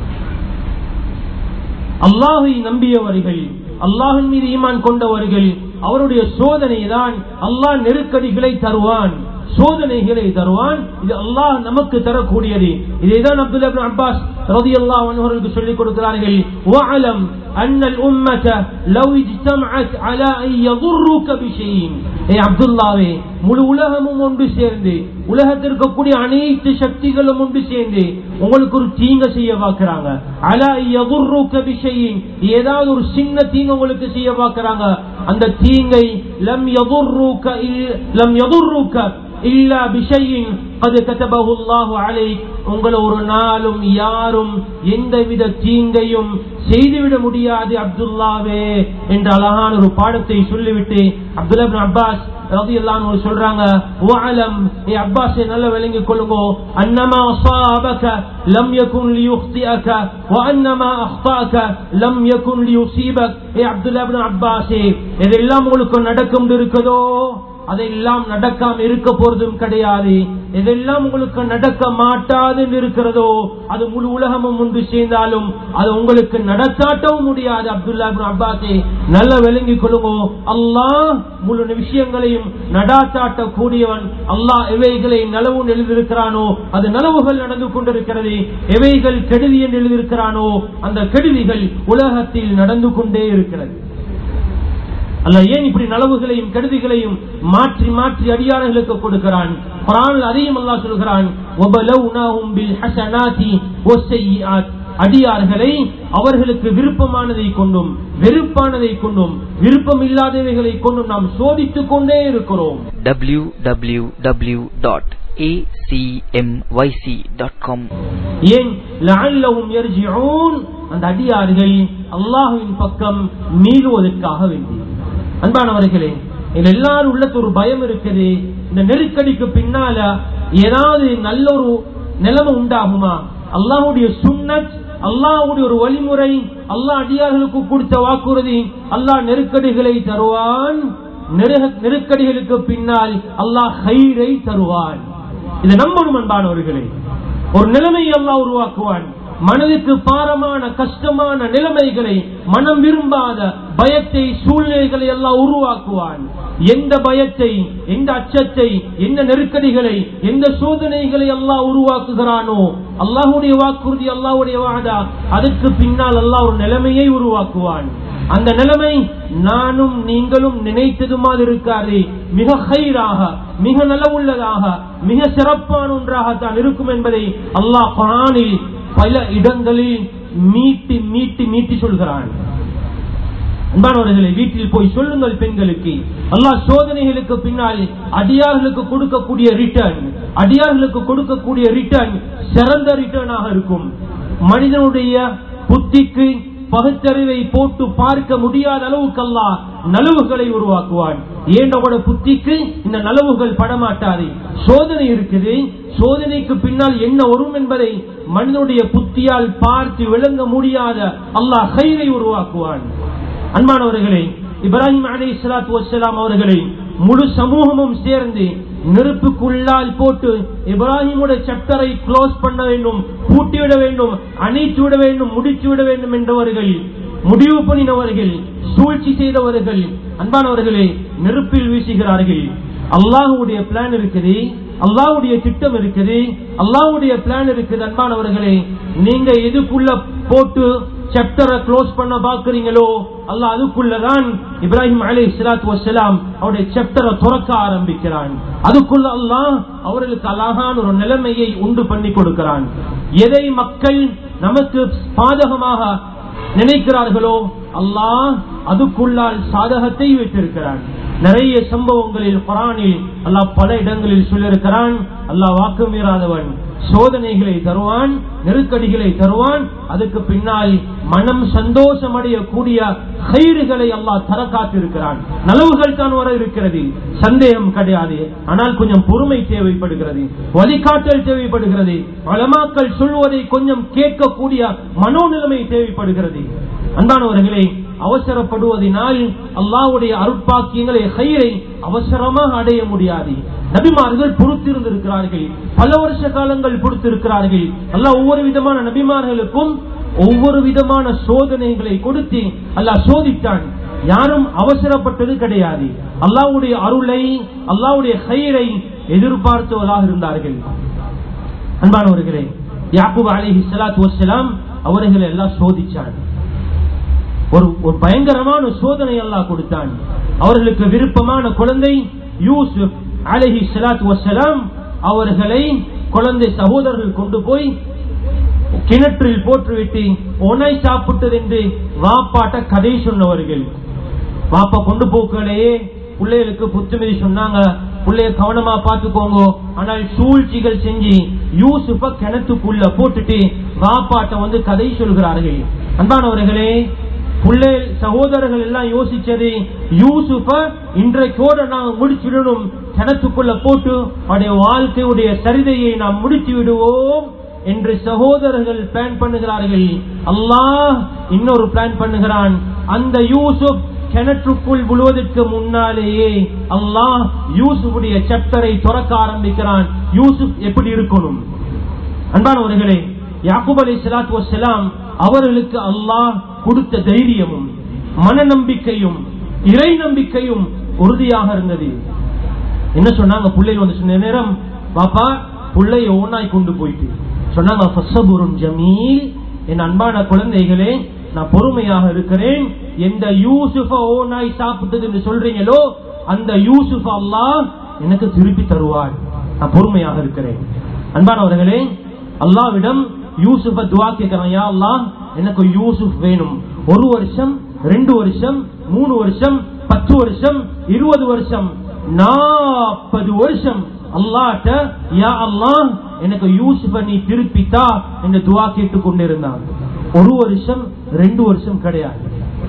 அல்லாஹை நம்பியவர்கள் அல்லாஹின் மீது ஈமான் கொண்டவர்கள் அவருடைய சோதனை தான் அல்லாஹ் நெருக்கடிகளை தருவான் சோதனைகளை தருவான் இது அல்லாஹ் நமக்கு தரக்கூடியது இதைதான் அப்துல்லா இப்னு அப்பாஸ் ரலியல்லாஹு அன்ஹு அவர்களுக்கு சொல்லிக் கொடுக்கிறார்கள் வஅலம் அன் அல் உம்மத லவ் இஜ்தமஅத் அலா அன் யضرك بشيء ஏ அப்துல்லாவே முழு உலகமும் ஒன்று சேர்ந்து உலகத்தில் இருக்கக்கூடிய அனைத்து சக்திகளும் ஒன்று சேர்ந்து உங்களுக்கு ஒரு தீங்க செய்ய பார்க்கிறாங்க அலா யضرك بشيء ஏதாவது ஒரு சின்ன தீங்கு உங்களுக்கு செய்ய பார்க்கிறாங்க அந்த தீங்கை லம் யضرك லம் யضرك இல்லா பிஷையின் அது கதபஹு அல்லாஹு அலைக் உங்களை ஒரு நாளும் யாரும் எந்தவித தீங்கையும் செய்துவிட முடியாது அப்துல்லாவே என்ற அழகான ஒரு பாடத்தை சொல்லிவிட்டு அப்துல்லா இப்னு அப்பாஸ் ரலியல்லாஹு அன்ஹு சொல்றாங்க வஅலம் ஏ அப்பாஸே நல்ல விளங்கிக் கொள்ளுங்க அன்னமா அஸாபக லம் யகுன் லியுக்திஅக வஅன்னமா அக்தாக லம் யகுன் லியுஸீபக் ஏ அப்துல்லா இப்னு அப்பாஸே எதெல்லாம் உங்களுக்கு நடக்கும் இருக்குதோ அதெல்லாம் நடக்காம இருக்க போறதும் கிடையாது எதெல்லாம் உங்களுக்கு நடக்க மாட்டாது இருக்கிறதோ அது முழு உலகமும் ஒன்று சேர்ந்தாலும் அது உங்களுக்கு நடத்தாட்டவும் முடியாது அப்துல்லா இப்னு அப்பாஸே நல்ல விளங்கிக் கொள்ளுங்க அல்லாஹ் முழு விஷயங்களையும் நடாத்தாட்ட கூடியவன் அல்லாஹ் எவைகளை நலவு எழுதியிருக்கிறானோ அது நலவுகள் நடந்து கொண்டிருக்கிறது எவைகள் கெடுதி என்று எழுதியிருக்கிறானோ அந்த கெடுதிகள் உலகத்தில் நடந்து கொண்டே இருக்கிறது அல்ல ஏன் இப்படி நலவுகளையும் கெடுதிகளையும் மாற்றி மாற்றி அடியார்களுக்கு கொடுக்கிறான் குரான் அதையும் அல்லாஹ் சொல்கிறான் "வபலவ்னாஹும் பில் ஹஸனாத்தி வஸ்ஸய்யிஆத்." அடியார்களை அவர்களுக்கு விருப்பமானதை கொண்டும் வெறுப்பானதை கொண்டும் விருப்பம் இல்லாதவைகளை கொண்டும் நாம் சோதித்துக் கொண்டே இருக்கிறோம் www.acmyc.com ஏன் லஅல்லஹும் யர்ஜிஊன் அந்த அடியார்கள் அல்லாஹ்வின் பக்கம் மீளுவதற்காக வேண்டி அன்பானவர்களே இதுல எல்லாரும் உள்ளத்து ஒரு பயம் இருக்குது இந்த நெருக்கடிக்கு பின்னால ஏதாவது நல்ல ஒரு நிலைமை உண்டாகுமா அல்லாஹ்வுடைய சுன்னத் அல்லாஹ்வுடைய ஒரு வழிமுறை அல்லாஹ் அடியார்களுக்கு கொடுத்த வாக்குறுதி அல்லாஹ் நெருக்கடிகளை தருவான் நெருக- நெருக்கடிகளுக்கு பின்னால் அல்லாஹ் ஹைரை தருவான் இதை நம்பணும் அன்பானவர்களே ஒரு நிலைமையை அல்லாஹ் உருவாக்குவான் மனதுக்கு பாரமான கஷ்டமான நிலைமைகளை மனம் விரும்பாத பயத்தை சூழ்நிலைகளை எல்லாம் உருவாக்குவான் எந்த பயத்தை எந்த அச்சத்தை எந்த நெருக்கடிகளை எந்த சோதனைகளை எல்லாம் உருவாக்குகிறானோ அல்லாஹுடைய வாக்குறுதி அல்லாஹ்வுடைய வாதா அதுக்கு பின்னால் அல்லாஹ் ஒரு நிலைமையை உருவாக்குவான் அந்த நிலைமை நானும் நீங்களும் நினைத்தது மாதிரி இருக்காது மிக ஹைராக மிக நலவுள்ளதாக மிக சிறப்பான ஒன்றாகத்தான் இருக்கும் என்பதை அல்லாஹ் குரானில் பல இடங்களில் மீட்டி மீட்டி மீட்டி சொல்கிறான் அன்பானவர்களை வீட்டில் போய் சொல்லுங்கள் பெண்களுக்கு அல்லாஹ் சோதனைகளுக்கு பின்னால் அடியார்களுக்கு கொடுக்கக்கூடிய ரிட்டர்ன் அடியார்களுக்கு கொடுக்கக்கூடிய ரிட்டர்ன் சிறந்த ரிட்டர்னாக இருக்கும் மனிதனுடைய புத்திக்கு பகுத்தறிவை போட்டு பார்க்க முடியாத அளவுக்கு அல்லாஹ் நலவுகளை உருவாக்குவான் ஏண்டோட புத்திக்கு இந்த நலவுகள் படமாட்டாது சோதனை இருக்குது சோதனைக்கு பின்னால் என்ன வரும் என்பதை மனிதனுடைய புத்தியால் பார்த்து விளங்க முடியாத அல்லாஹ் கயிறை உருவாக்குவான் அன்பானவர்களே இப்ராஹிம் அலை சலாத்து வசலாம் அவர்களை முழு சமூகமும் சேர்ந்து நெருப்புக்குள்ளால் போட்டு இப்ராஹிமுடைய சட்டரை க்ளோஸ் பண்ண வேண்டும் பூட்டிவிட வேண்டும் அணைத்து விட வேண்டும் முடித்து விட வேண்டும் என்றவர்கள் முடிவு பண்ணினவர்கள் சூழ்ச்சி செய்தவர்கள் அன்பானவர்களே நெருப்பில் வீசுகிறார்கள் அல்லாஹுடைய பிளான் இருக்குது அல்லாஹ்வுடைய திட்டம் இருக்குது அல்லாஹ்வுடைய பிளான் இருக்குது அன்பானவர்களே நீங்க எதுக்குள்ள போட்டு சாப்டரை க்ளோஸ் பண்ண பாக்குறீங்களோ அல்லாஹ் அதுக்குள்ளதான் இப்ராஹிம் அலி இஸ்லாத்து வசலாம் அவருடைய சாப்டரை துறக்க ஆரம்பிக்கிறான் அதுக்குள்ள அல்லாஹ் அவர்களுக்கு அழகான ஒரு நிலைமையை உண்டு பண்ணி கொடுக்கிறான் எதை மக்கள் நமக்கு பாதகமாக நினைக்கிறார்களோ அல்லாஹ் அதுக்குள்ளால் சாதகத்தை வைத்திருக்கிறான் நிறைய சம்பவங்களில் குரானில் அல்லாஹ் பல இடங்களில் சொல்லியிருக்கிறான் அல்லாஹ் வாக்கு மீறாதவன் சோதனைகளை தருவான் நெருக்கடிகளை தருவான் அதுக்கு பின்னால் மனம் சந்தோஷம் அடையக்கூடிய கயிறுகளை அல்லாஹ் தர காத்திருக்கிறான் நலவுகள் தான் வர இருக்கிறது சந்தேகம் கிடையாது ஆனால் கொஞ்சம் பொறுமை தேவைப்படுகிறது வழிகாட்டல் தேவைப்படுகிறது வளமாக்கள் சொல்வதை கொஞ்சம் கேட்கக்கூடிய மனோநிலைமை தேவைப்படுகிறது அன்பானவர்களே அவசரப்படுவதனால் அல்லாவுடைய அருட்பாக்கியங்களை கயிறை அவசரமாக அடைய முடியாது நபிமார்கள் பொறுத்திருந்திருக்கிறார்கள் பல வருஷ காலங்கள் பொறுத்திருக்கிறார்கள் அல்லாஹ் ஒவ்வொரு விதமான நபிமார்களுக்கும் ஒவ்வொரு விதமான சோதனைகளை கொடுத்து அல்லாஹ் சோதித்தான் யாரும் அவசரப்பட்டது கிடையாது அல்லாவுடைய அருளை அல்லாவுடைய கயிறை எதிர்பார்த்தவர்களாக இருந்தார்கள் அன்பானவர்களே யாக்கூப் அலிஹி சலாத்து வசலாம் அவர்களை எல்லாம் சோதிச்சான் ஒரு ஒரு பயங்கரமான சோதனை எல்லாம் கொடுத்தான் அவர்களுக்கு விருப்பமான குழந்தை யூசுப் அலஹி சலாத் வசலாம் அவர்களை குழந்தை சகோதரர்கள் கொண்டு போய் கிணற்றில் போட்டுவிட்டு ஒனாய் சாப்பிட்டது என்று வாப்பாட்ட கதை சொன்னவர்கள் வாப்பா கொண்டு போக்கலையே பிள்ளைகளுக்கு புத்துமதி சொன்னாங்க பிள்ளைய கவனமா பாத்துக்கோங்க ஆனால் சூழ்ச்சிகள் செஞ்சு யூசுப்ப கிணத்துக்குள்ள போட்டுட்டு வாப்பாட்ட வந்து கதை சொல்கிறார்கள் அன்பானவர்களே பிள்ளை சகோதரர்கள் எல்லாம் யோசிச்சது யூசுஃப இன்றைக்கோட நாம் முடிச்சுடணும் கிணத்துக்குள்ள போட்டு அவருடைய வாழ்க்கையுடைய சரிதையை நாம் முடித்து விடுவோம் என்று சகோதரர்கள் பிளான் பண்ணுகிறார்கள் அல்லாஹ் இன்னொரு பிளான் பண்ணுகிறான் அந்த யூசுப் கிணற்றுக்குள் விழுவதற்கு முன்னாலேயே அல்லாஹ் யூசுஃபுடைய சாப்டரை துறக்க ஆரம்பிக்கிறான் யூசுப் எப்படி இருக்கணும் அன்பானவர்களே யாக்கூப் அலி சலாத் வசலாம் அவர்களுக்கு அல்லாஹ் கொடுத்த தைரியமும் மன நம்பிக்கையும் இறை நம்பிக்கையும் உறுதியாக இருந்தது என்ன சொன்னாங்க பிள்ளைகள் வந்து சொன்ன நேரம் பாப்பா பிள்ளைய ஓனாய் கொண்டு போயிட்டு சொன்னாங்க ஃபஸபுருன் ஜமீல் என் அன்பான குழந்தைகளே நான் பொறுமையாக இருக்கிறேன் எந்த யூசுஃப ஓனாய் சாப்பிட்டது என்று சொல்றீங்களோ அந்த யூசுஃப் அல்லாஹ் எனக்கு திருப்பி தருவார் நான் பொறுமையாக இருக்கிறேன் அன்பானவர்களே அல்லாவிடம் யூசுஃப துவா கேட்கிறான் யா அல்லாஹ் எனக்கு யூசுப் வேணும் ஒரு வருஷம் ரெண்டு வருஷம் மூணு வருஷம் பத்து வருஷம் இருபது வருஷம் நாற்பது வருஷம் அல்லாட்ட யா அல்லாஹ் எனக்கு யூசுஃப நீ திருப்பித்தா என்று துவா கேட்டுக் கொண்டிருந்தான் ஒரு வருஷம் ரெண்டு வருஷம் கிடையாது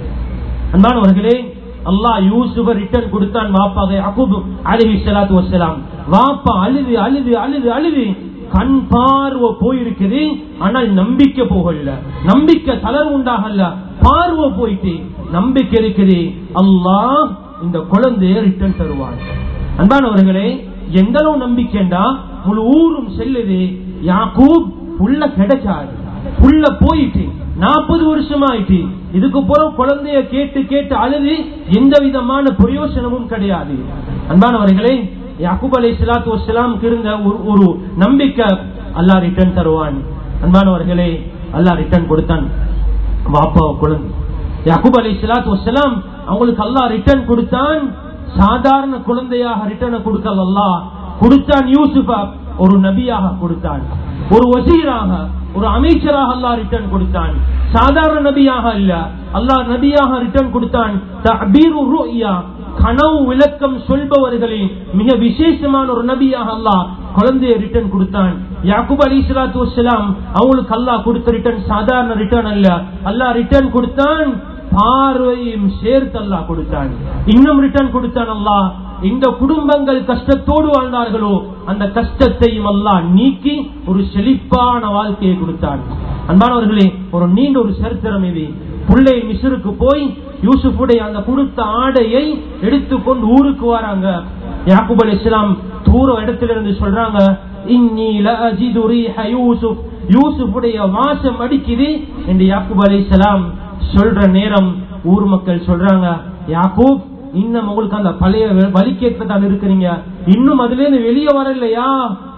அன்பானவர்களே அல்லாஹ் யூசுஃப ரிட்டர்ன் கொடுத்தான் வாப்பாக அகுபு அலிஹி சலாத்து வசலாம் வாப்பா அழுது அழுது அழுது அழுது கண் பார்வை போயிருக்குது ஆனால் நம்பிக்கை போகல நம்பிக்கை தளர்வு உண்டாகல பார்வை போயிட்டு நம்பிக்கை இருக்குது அல்லாஹ் இந்த குழந்தைய ரிட்டர்ன் தருவான் அன்பானவர்களே எந்த அளவு நம்பிக்கைண்டா முழு ஊரும் செல்லுது யாக்கூப் புள்ள கிடைச்சாரு புள்ள போயிட்டு நாற்பது வருஷம் ஆயிட்டு இதுக்கு புறம் குழந்தைய கேட்டு கேட்டு அழுது எந்த விதமான பிரயோசனமும் கிடையாது அன்பானவர்களே யாக்கூப் அலி சலாத்து வசலாமுக்கு இருந்த ஒரு- ஒரு நம்பிக்கை அல்லாஹ் ரிட்டர்ன் தருவான் அன்பானவர்களே அல்லாஹ் ரிட்டர்ன் கொடுத்தான் வாப்பா குழந்தை யாக்கூப் அலி சலாத்து வசலாம் அவங்களுக்கு அல்லாஹ் ரிட்டர்ன் கொடுத்தான் சாதாரண குழந்தையாக ரிட்டர்ன் கொடுக்கல அல்லாஹ் கொடுத்தான் யூசுஃபா ஒரு நபியாக கொடுத்தான் ஒரு வசீராக ஒரு அமைச்சராக அல்லாஹ் ரிட்டர்ன் கொடுத்தான் சாதாரண நபியாக இல்ல அல்லாஹ் நபியாக ரிட்டர்ன் கொடுத்தான் தஅபீரு ருயா கனவு விளக்கம் சொல்பவர்களில் மிக விசேஷமான ஒரு நபியாக அல்லாஹ் குழந்தைய ரிட்டர்ன் கொடுத்தான் யாக்கூப் அலி சலாத்து வசலாம் அவங்களுக்கு அல்லாஹ் கொடுத்த ரிட்டர்ன் சாதாரண ரிட்டர்ன் அல்ல அல்லாஹ் ரிட்டர்ன் கொடுத்தான் பார்வையும் சேர்த்து அல்லாஹ் கொடுத்தான் இன்னும் ரிட்டர்ன் கொடுத்தான் அல்லாஹ் இந்த குடும்பங்கள் கஷ்டத்தோடு வாழ்ந்தார்களோ அந்த கஷ்டத்தையும் அல்லாஹ் நீக்கி ஒரு செழிப்பான வாழ்க்கையை கொடுத்தான் அன்பானவர்களே ஒரு நீண்ட ஒரு சரித்திரம் இது புள்ளை மிஸ்ருக்கு போய் யூசுஃபுடைய அந்த கொடுத்த ஆடையை எடுத்துக்கொண்டு ஊருக்கு வராங்க யாக்கூப் அலி இஸ்லாம் தூர இடத்துல இருந்து சொல்றாங்க இன்னி லஅஜிது ரீஹ யூசுப் யூசுஃபுடைய வாசம் அடிக்குது என்று யாக்கூப் அலி இஸ்லாம் சொல்ற நேரம் ஊர் மக்கள் சொல்றாங்க யாக்கூப் இன்னும் உங்களுக்கு அந்த பழைய வலிக்கேற்ற தான் இருக்கிறீங்க இன்னும் அதுல இருந்து வெளியே வரலையா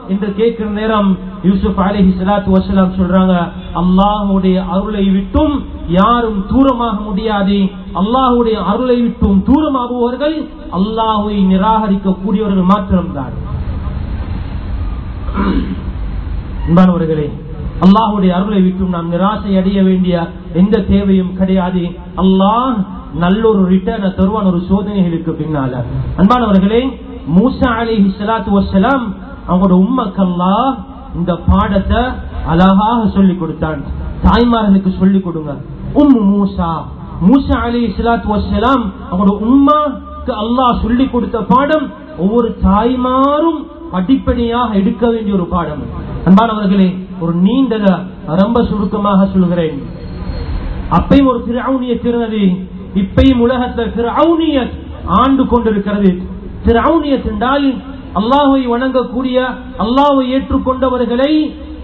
என்று கேட்கிற நேரம் யூசுப் அலிஹி சலாத்து வசலாம் சொல்றாங்க அல்லாஹுடைய அருளை விட்டும் யாரும் தூரமாக முடியாது அல்லாஹுடைய அருளை விட்டும் தூரமாகுவர்கள் அல்லாஹுவை நிராகரிக்க கூடியவர்கள் மாத்திரம்தான் அன்பானவர்களே அல்லாஹுடைய அருளை விட்டும் நாம் நிராசை அடைய வேண்டிய எந்த தேவையும் கிடையாது அல்லாஹ் நல்ல ஒரு ரிட்டர்னை தருவான் ஒரு சோதனைகளுக்கு பின்னால அன்பானவர்களே மூசா அலி சலாத்து வசலாம் அவங்களோட உம்மக்கல்லா இந்த பாடத்தை அழகாக சொல்லி கொடுத்தான் தாய்மார்களுக்கு சொல்லி கொடுங்க உம்மு மூசா மூசா அலி சலாத்து வசலாம் அவங்களோட உம்மாக்கு அல்லாஹ் சொல்லி கொடுத்த பாடம் ஒவ்வொரு தாய்மாரும் அடிப்படையாக எடுக்க வேண்டிய ஒரு பாடம் அன்பானவர்களே ஒரு நீண்டத ரொம்ப சுருக்கமாக சொல்கிறேன் அப்பையும் ஒரு திரௌனியத் இருந்தது இப்பையும் உலகத்தில் திரௌனியத் ஆண்டு கொண்டிருக்கிறது திரௌனியத் என்றால் அல்லாஹை வணங்கக்கூடிய அல்லாஹை ஏற்றுக்கொண்டவர்களை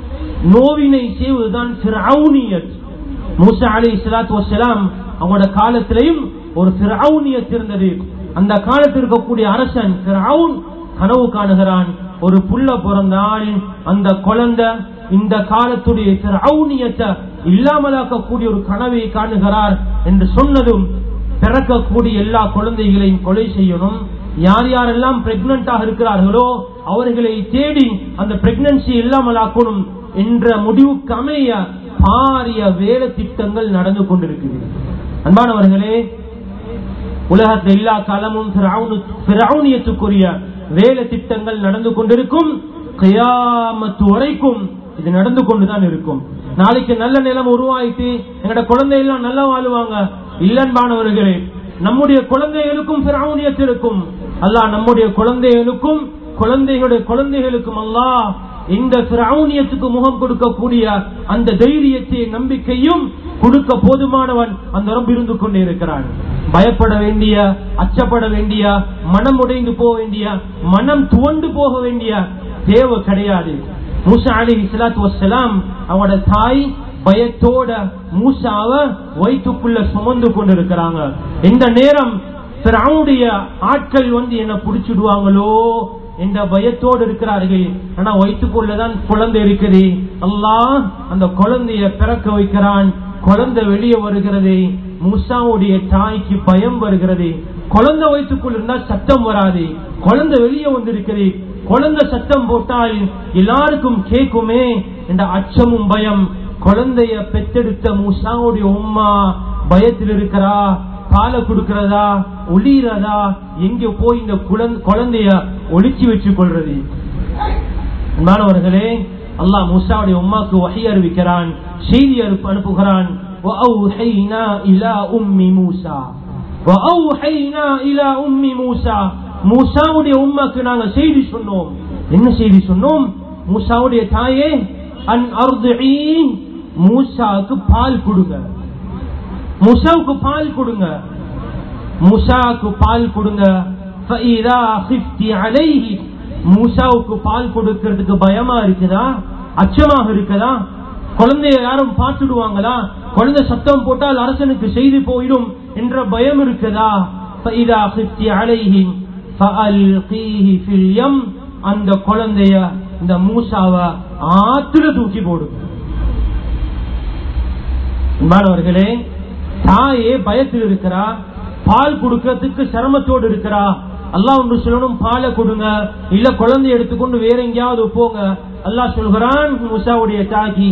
நோவினை செய்வதுதான் திரௌனியத் மூசா அலி இஸ்லாத்து வசலாம் அவங்களோட காலத்திலையும் ஒரு திரௌனியத் இருந்தது அந்த காலத்தில் இருக்கக்கூடிய அரசன் திரௌன் கனவு காணுகிறான் ஒரு புள்ள பிறந்தால் அந்த குழந்தை இந்த காலத்துடைய திரௌனியத்தை இல்லாமலாக்கக்கூடிய ஒரு கனவை காணுகிறார் என்று சொன்னதும் பிறக்கக்கூடிய எல்லா குழந்தைகளையும் கொலை செய்யணும் யார் யாரெல்லாம் பிரெக்னண்டாக இருக்கிறார்களோ அவர்களை தேடி அந்த பிரெக்னன்சி இல்லாமலாக்கணும் என்ற முடிவுக்கு அமைய பாரிய வேலை திட்டங்கள் நடந்து கொண்டிருக்கிறது அன்பானவர்களே உலகத்தில் எல்லா காலமும் பிராவுனியத்துக்குரிய வேலை திட்டங்கள் நடந்து கொண்டிருக்கும் கயாமத்து வரைக்கும் இது நடந்து கொண்டுதான் இருக்கும் நாளைக்கு நல்ல நிலம் உருவாயிட்டு எங்கட குழந்தை எல்லாம் நல்லா வாழுவாங்க இல்லன்பானவர்களே நம்முடைய குழந்தைகளுக்கும் பிராவுனியத்து இருக்கும் அல்ல நம்முடைய குழந்தைகளுக்கும் குழந்தைகளுடைய குழந்தைகளுக்கும் அல்லா இந்த பிராவுனியத்துக்கு முகம் கொடுக்கக்கூடிய அந்த தைரியத்தை நம்பிக்கையும் கொடுக்க போதுமானவன் அந்த ரம்பு இருந்து கொண்டே இருக்கிறான் பயப்பட வேண்டிய அச்சப்பட வேண்டிய மனம் உடைந்து போக வேண்டிய மனம் துவண்டு போக வேண்டிய தேவை கிடையாது மூசா அலி இஸ்லாத்து வசலாம் அவனோட தாய் பயத்தோட மூசாவ வயிற்றுக்குள்ள சுமந்து கொண்டிருக்கிறாங்க இந்த நேரம் அவனுடைய ஆட்கள் வந்து என்ன புடிச்சிடுவாங்களோ என்ற பயத்தோடு இருக்கிறார்கள் ஆனா வயிற்றுக்குள்ளதான் குழந்தை இருக்குது அல்லாஹ் அந்த குழந்தைய பிறக்க வைக்கிறான் குழந்தை வெளியே வருகிறது மூசாவுடைய தாய்க்கு பயம் வருகிறது குழந்தை வயிற்றுக்குள் இருந்தா சத்தம் வராது குழந்தை வெளியே வந்திருக்கிறது குழந்தை சத்தம் போட்டால் எல்லாருக்கும் கேட்குமே என்ற அச்சமும் பயம் குழந்தைய பெத்தெடுத்த மூசாவுடைய உம்மா பயத்தில் இருக்கிறா பாலை கொடுக்கிறதா ஒளிகிறதா எங்க போய் இந்த குழந்தைய ஒளிச்சு வச்சு கொள்றது மாணவர்களே அல்லாஹ் மூசாவுடைய உம்மாக்கு வகை அறிவிக்கிறான் செய்தி அனுப்புகிறான் وأوحينا إلى أم موسى وأوحينا إلى أم موسى மூசாவுடைய உம்மாக்கு நாங்க செய்தி சொன்னோம் என்ன செய்தி சொன்னோம் மூசாவுடைய தாயே அன் அர்தி மூசாவுக்கு பால் கொடுங்க மூசாவுக்கு பால் கொடுங்க மூசாவுக்கு பால் கொடுங்க மூசாவுக்கு பால் கொடுக்கிறதுக்கு பயமா இருக்குதா அச்சமாக இருக்குதா குழந்தைய யாரும் பார்த்துடுவாங்களா குழந்தை சத்தம் போட்டால் அரசனுக்கு செய்தி போயிடும் என்ற பயம் இருக்குதா அந்த குழந்தைய இந்த மூசாவ ஆத்துல தூக்கி போடுங்க மாணவர்களே தாயே பயத்தில் இருக்கிறா பால் கொடுக்கறதுக்கு சிரமத்தோடு இருக்கிறா அல்லாஹ் ஒன்று சொல்லணும் பாலை கொடுங்க இல்ல குழந்தை எடுத்துக்கொண்டு வேற எங்கேயாவது போங்க அல்லாஹ் சொல்கிறான் முசாவுடைய தாக்கி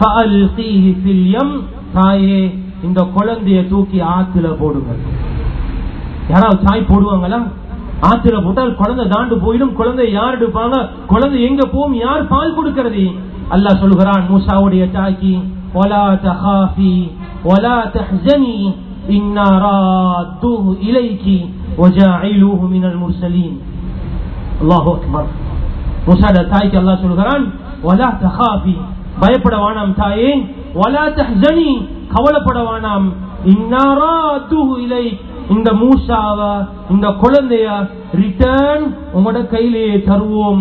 தாயே இந்த குழந்தைய தூக்கி ஆத்துல போடுங்க யாராவது தாய் போடுவாங்களா ஆத்துல போட்டால் குழந்தை தாண்டு போயிடும் குழந்தை யார் எடுப்பாங்க குழந்தை எங்க போகும் யார் பால் கொடுக்கிறது அல்லாஹ் சொல்கிறான் மூசாவுடைய தாக்கி ஒலா தஹாஃபி ஒலா தஹ்சனி இன்னா ராத்துஹு இலைக்கி وجاعلوه من المرسلين الله اكبر மூசாட தாய்க்கு அல்லாஹ் சொல்கிறான் ولا تخافي பயப்பட வேணாம் தாயே ولا تحزني கவலைப்பட வேணாம் இன்னா ராத்துஹு இலைக் இந்த மூசாவ இந்த குழந்தைய ரிட்டர்ன் உங்களோட கையிலேயே தருவோம்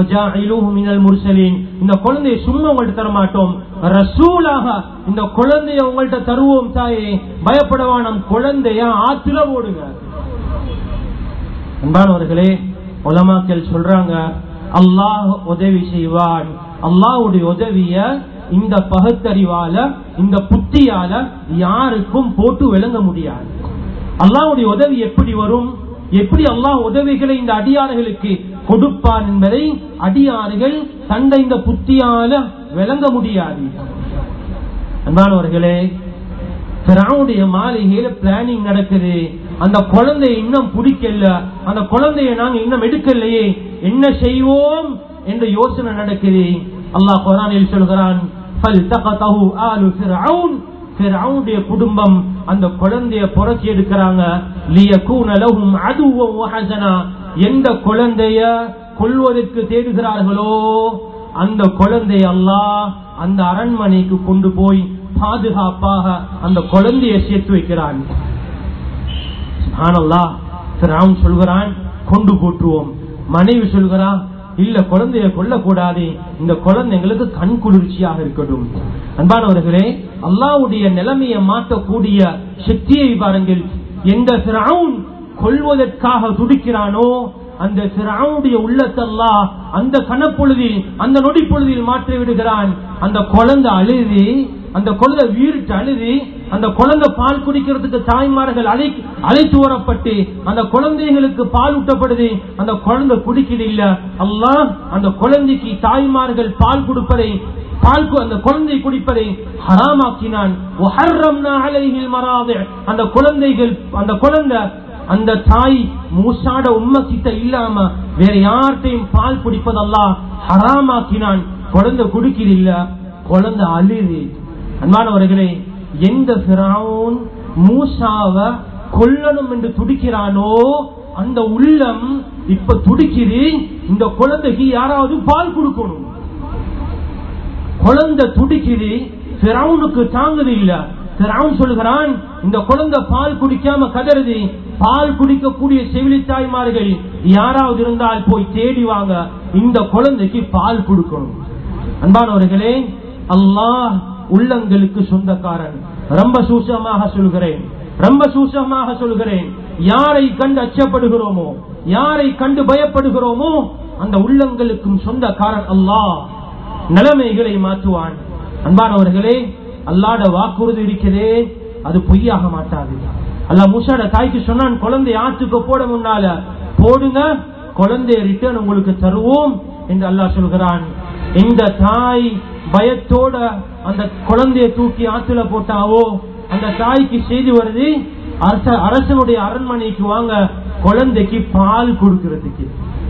இந்த குழந்தைய சும்மா உங்கள்ட்ட தர மாட்டோம் ரசூலாக இந்த குழந்தைய உங்கள்ட்ட தருவோம் தாயே பயப்படவா நம் குழந்தைய ஆத்துல ஓடுங்க அன்பானவர்களே உலமாக்கள் சொல்றாங்க அல்லாஹ் உதவி செய்வான் அல்லாஹ்வுடைய உதவிய இந்த பகுத்தறிவால இந்த புத்தியால யாருக்கும் போட்டு விளங்க முடியாது அல்லாஹ்வுடைய உதவி எப்படி வரும் எப்படி அல்லாஹ் உதவிகளை இந்த அடியார்களுக்கு கொடுப்பான் என்பதை அடியார்கள் தந்த இந்த புத்தியால விளங்க முடியாது அன்பானவர்களே பிராவுடைய மாளிகையில பிளானிங் நடக்குது அந்த குழந்தைய இன்னும் பிடிக்கல அந்த குழந்தைய நாங்க இன்னும் எடுக்கலையே என்ன செய்வோம் என்ற யோசனை நடக்குது அல்லாஹ் குரானில் சொல்கிறான் فَالْتَقَطَهُ آلُ فِرْعَوْنَ ஃபிர்அவுனுடைய குடும்பம் அந்த குழந்தைய புரட்சி எடுக்கிறாங்க லியகூன லஹும் அதுவம் வஹஸனா எந்த குழந்தைய கொல்வதற்கு தேடுகிறார்களோ அந்த குழந்தை அல்லாஹ் அந்த அரண்மனைக்கு கொண்டு போய் பாதுகாப்பாக அந்த குழந்தையை சேர்த்து வைக்கிறான் சுப்ஹானல்லாஹ் ஃபிர்அவுன் சொல்கிறான் கொண்டு போட்டுருவோம் மனைவி சொல்கிறான் இல்ல குழந்தைய கொல்லக்கூடாது இந்த குழந்தை எங்களுக்கு கண் குளிர்ச்சியாக இருக்கட்டும் அன்பானவர்களே அல்லாவுடைய நிலைமையை மாற்றக்கூடிய சக்தியை பாருங்கள் எந்த ஃபிரௌன் கொல்வதற்காக துடிக்கிறானோ அந்த ஃபிரௌனுடைய உள்ளத்தல்லா அந்த கணப்பொழுதில் அந்த நொடி பொழுதில் மாற்றி விடுகிறான் அந்த குழந்தை அழுது அந்த குழந்தை வீரிட்டு அழுது அந்த குழந்தை பால் குடிக்கிறதுக்கு தாய்மார்கள் அழை அழைத்து வரப்பட்டு அந்த குழந்தைகளுக்கு பால் ஊட்டப்படுது அந்த குழந்தை குடிக்கிறது இல்ல அல்லாஹ் அந்த குழந்தைக்கு தாய்மார்கள் பால் கொடுப்பதை பால் கு- அந்த குழந்தை குடிப்பதை ஹராமாக்கினான் وحرمنا عليه المراضع. அந்த குழந்தைகள் அந்த குழந்தை அந்த தாய் மூசாட உம்ம கிட்ட இல்லாம வேற யார்கிட்டையும் பால் குடிப்பதெல்லாம் ஹராமாக்கினான் குழந்தை குடிக்கிறது இல்ல குழந்தை அழுது அன்பானவர்களே எந்த பிராவுன் மூசாவ கொல்லணும் என்று துடிக்கிறானோ அந்த உள்ளம் இப்ப துடிக்குது இந்த குழந்தைக்கு யாராவது பால் கொடுக்கணும் குழந்தை துடிக்குது பிறவுனுக்கு தாங்குது இல்ல பிறவுன் சொல்கிறான் இந்த குழந்தை பால் குடிக்காம கதறுது பால் குடிக்கக்கூடிய செவிலி தாய்மார்கள் யாராவது இருந்தால் போய் தேடி வாங்க இந்த குழந்தைக்கு பால் கொடுக்கணும் அன்பானவர்களே அல்லாஹ் உள்ளங்களுக்கு சொந்தக்காரன் ரொம்ப சூசமாக சொல்கிறேன் ரொம்ப சூசமாக சொல்கிறேன் யாரை கண்டு அச்சப்படுகிறோமோ யாரை கண்டு பயப்படுகிறோமோ அந்த உள்ளங்களுக்கும் சொந்தக்காரன் அல்லாஹ் நிலைமைகளை மாற்றுவான் அன்பானவர்களே அல்லாட வாக்குறுதி இருக்கிறதே அது பொய்யாக மாட்டாது அல்லாஹ் மூசாட தாய்க்கு சொன்னான் குழந்தை ஆற்றுக்கு போட முன்னால போடுங்க குழந்தைய ரிட்டர்ன் உங்களுக்கு தருவோம் என்று அல்லாஹ் சொல்கிறான் இந்த தாய் பயத்தோட அந்த குழந்தைய தூக்கி ஆத்துல போட்டாவோ அந்த தாய்க்கு செய்தி வருது அரச அரசனுடைய அரண்மனைக்கு வாங்க குழந்தைக்கு பால் கொடுக்கிறதுக்கு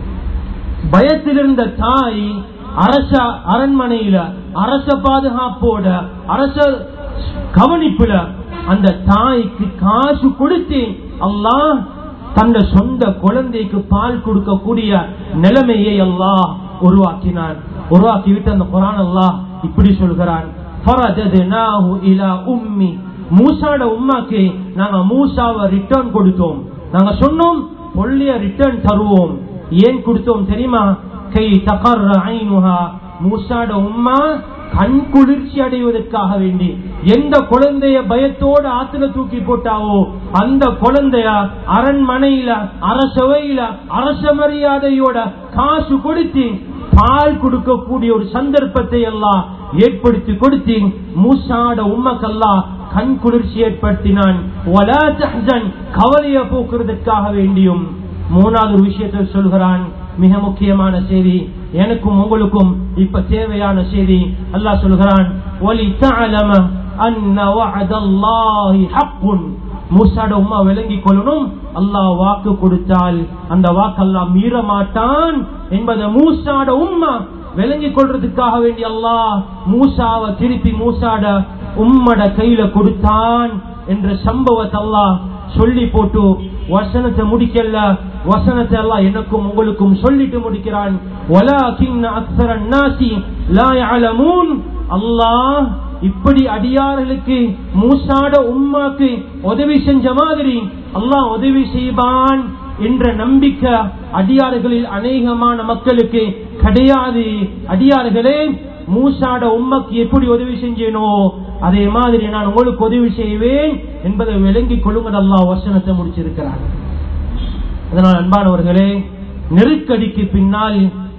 பயத்தில் இருந்த தாய் அரச அரண்மனையில அரச பாதுகாப்போட அரச கவனிப்புல அந்த தாய்க்கு காசு கொடுத்து அல்லாஹ் தந்த சொந்த குழந்தைக்கு பால் கொடுக்கக்கூடிய நிலைமையை அல்லாஹ் உருவாக்கினான் உருவாக்கி விட்டு அந்த குரான் அல்லாஹ் இப்படி சொல்கிறான் فَرَدَدْنَاهُ إِلَى أُمِّهِ மூசாட உம்மாக்கு நாங்க மூசாவை ரிட்டர்ன் கொடுத்தோம் நாங்க சொன்னோம் பொல்லிய ரிட்டர்ன் தருவோம் ஏன் கொடுத்தோம் தெரியுமா கை தகர் ஐனுஹா மூசாட உம்மா கண் குளிர்ச்சி அடைவதற்காக வேண்டி எந்த குழந்தைய பயத்தோட ஆத்துல தூக்கி போட்டாவோ அந்த குழந்தைய அரண்மனையில அரசவையில அரச மரியாதையோட காசு கொடுத்து பால் கொடுக்கக்கூடிய ஒரு சந்தர்ப்பத்தை எல்லாம் ஏற்படுத்தி கொடுத்து மூசாட உம்மக்கல்லா கண் குளிர்ச்சி ஏற்படுத்தினான் வலா தஹ்சன் கவலையை போக்குறதுக்காக வேண்டியும் மூணாவது ஒரு விஷயத்தை சொல்கிறான் மிக முக்கியமான செய்தி எனக்கும் உங்களுக்கும் இப்ப தேவையான செய்தி அல்லாஹ் சொல்கிறான் ஒலி தஅலம அன்ன வஅதல்லாஹி ஹக்குன் மூசாட உம்மா விளங்கிக் கொள்ளணும் அல்லாஹ் வாக்கு கொடுத்தால் அந்த வாக்கு அல்லாஹ் மீற மாட்டான் என்பதை மூசாட உம்மா விளங்கிக் கொள்றதுக்காக வேண்டி அல்லாஹ் மூசாவை திருப்பி மூசாட உம்மட கையில கொடுத்தான் என்ற சம்பவத்தை அல்லாஹ் சொல்லி போட்டு வசனத்தை முடிக்கல வசனத்தை எல்லாம் எனக்கும் உங்களுக்கும் சொல்லிட்டு முடிக்கிறான் வலாகின் அக்ஸரன் நாசி லா யஅலமூன் அல்லாஹ் இப்படி அடியார்களுக்கு மூசாட உம்மாக்கு உதவி செஞ்ச மாதிரி அல்லாஹ் உதவி செய்வான் என்ற நம்பிக்கை அடியார்களில் அநேகமான மக்களுக்கு கிடையாது அடியார்களே மூசாட உம்மக்கு எப்படி உதவி செஞ்சேனோ அதே மாதிரி நான் உங்களுக்கு உதவி செய்வேன் என்பதை விளங்கிக் கொள்ளுங்கள் அல்லாஹ் வசனத்தை முடிச்சிருக்கிறார் அதனால் அன்பானவர்களே நெருக்கடிக்கு பின்னால்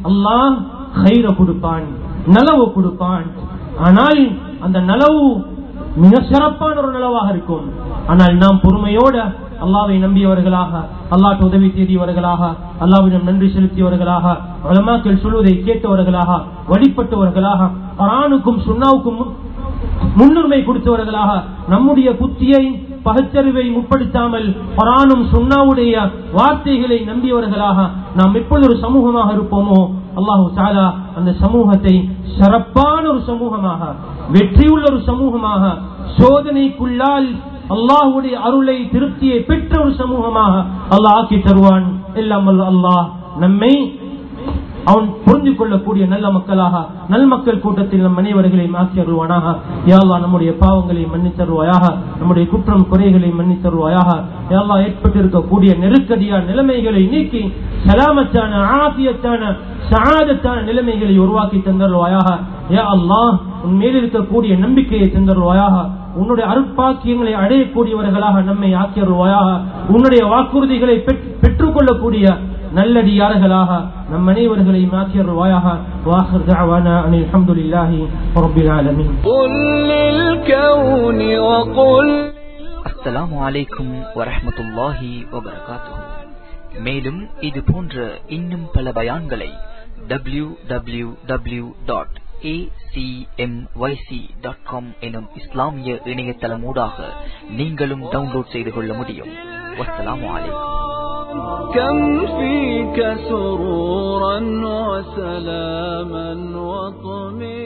அல்லாஹ் கயிற கொடுப்பான் நலவு கொடுப்பான் ஆனால் அந்த நலவு மிக சிறப்பான ஒரு நலவாக இருக்கும் ஆனால் நாம் பொறுமையோட அல்லாவை நம்பியவர்களாக அல்லாட்டு உதவி தேடியவர்களாக அல்லாவிடம் நன்றி செலுத்தியவர்களாக வளமாக்கள் சொல்வதை கேட்டவர்களாக வழிபட்டவர்களாக குரானுக்கும் சுண்ணாவுக்கும் முன்னுரிமை கொடுத்தவர்களாக நம்முடைய புத்தியை பகச்சரிவை முற்படுத்தாமல் குரானும் சுண்ணாவுடைய வார்த்தைகளை நம்பியவர்களாக நாம் எப்பொழுது ஒரு சமூகமாக இருப்போமோ அல்லாஹு சாலா அந்த சமூகத்தை சிறப்பான ஒரு சமூகமாக வெற்றியுள்ள ஒரு சமூகமாக சோதனைக்குள்ளால் அல்லாஹுடைய அருளை திருப்தியை பெற்ற ஒரு சமூகமாக அல்லாஹ் ஆக்கி தருவான் எல்லாம் அல்லாஹ் நம்மை அவன் புரிந்து கொள்ளக்கூடிய நல்ல மக்களாக நல் மக்கள் கூட்டத்தில் நம் அனைவர்களையும் ஆக்கி அருள்வானாக யாழ்லா நம்முடைய பாவங்களை மன்னித்தருவாயாக நம்முடைய குற்றம் குறைகளை மன்னித்தருவாயாக யாழ்லா ஏற்பட்டிருக்கக்கூடிய நெருக்கடியான நிலைமைகளை நீக்கி சலாமத்தான ஆபியத்தான சாதத்தான நிலைமைகளை உருவாக்கி தந்தருவாயாக யா அல்லாஹ் உன் மேல் இருக்கக்கூடிய நம்பிக்கையை தந்தருவாயாக உன்னுடைய அருட்பாக்கியங்களை அடையக்கூடியவர்களாக நம்மை ஆக்கியருவாயாக உன்னுடைய வாக்குறுதிகளை பெற்றுக் கொள்ளக்கூடிய நல்லடியார்களாக நம் அனைவர்களையும் ஆக்கியருவாயாக واخر دعوانا ان الحمد لله رب العالمين قل للكون وقل அஸ்ஸலாமு அலைக்கும் வரஹ்மத்துல்லாஹி வபரகாத்துஹு மேலும் இது போன்ற இன்னும் பல பயான்களை W W W dot acmyc.com எனும் இஸ்லாமிய இணையதளமூடாக நீங்களும் டவுன்லோட் செய்து கொள்ள முடியும் வஸ்ஸலாமு அலைக்கும் كم فيك سرورا وسلاما وطمئنا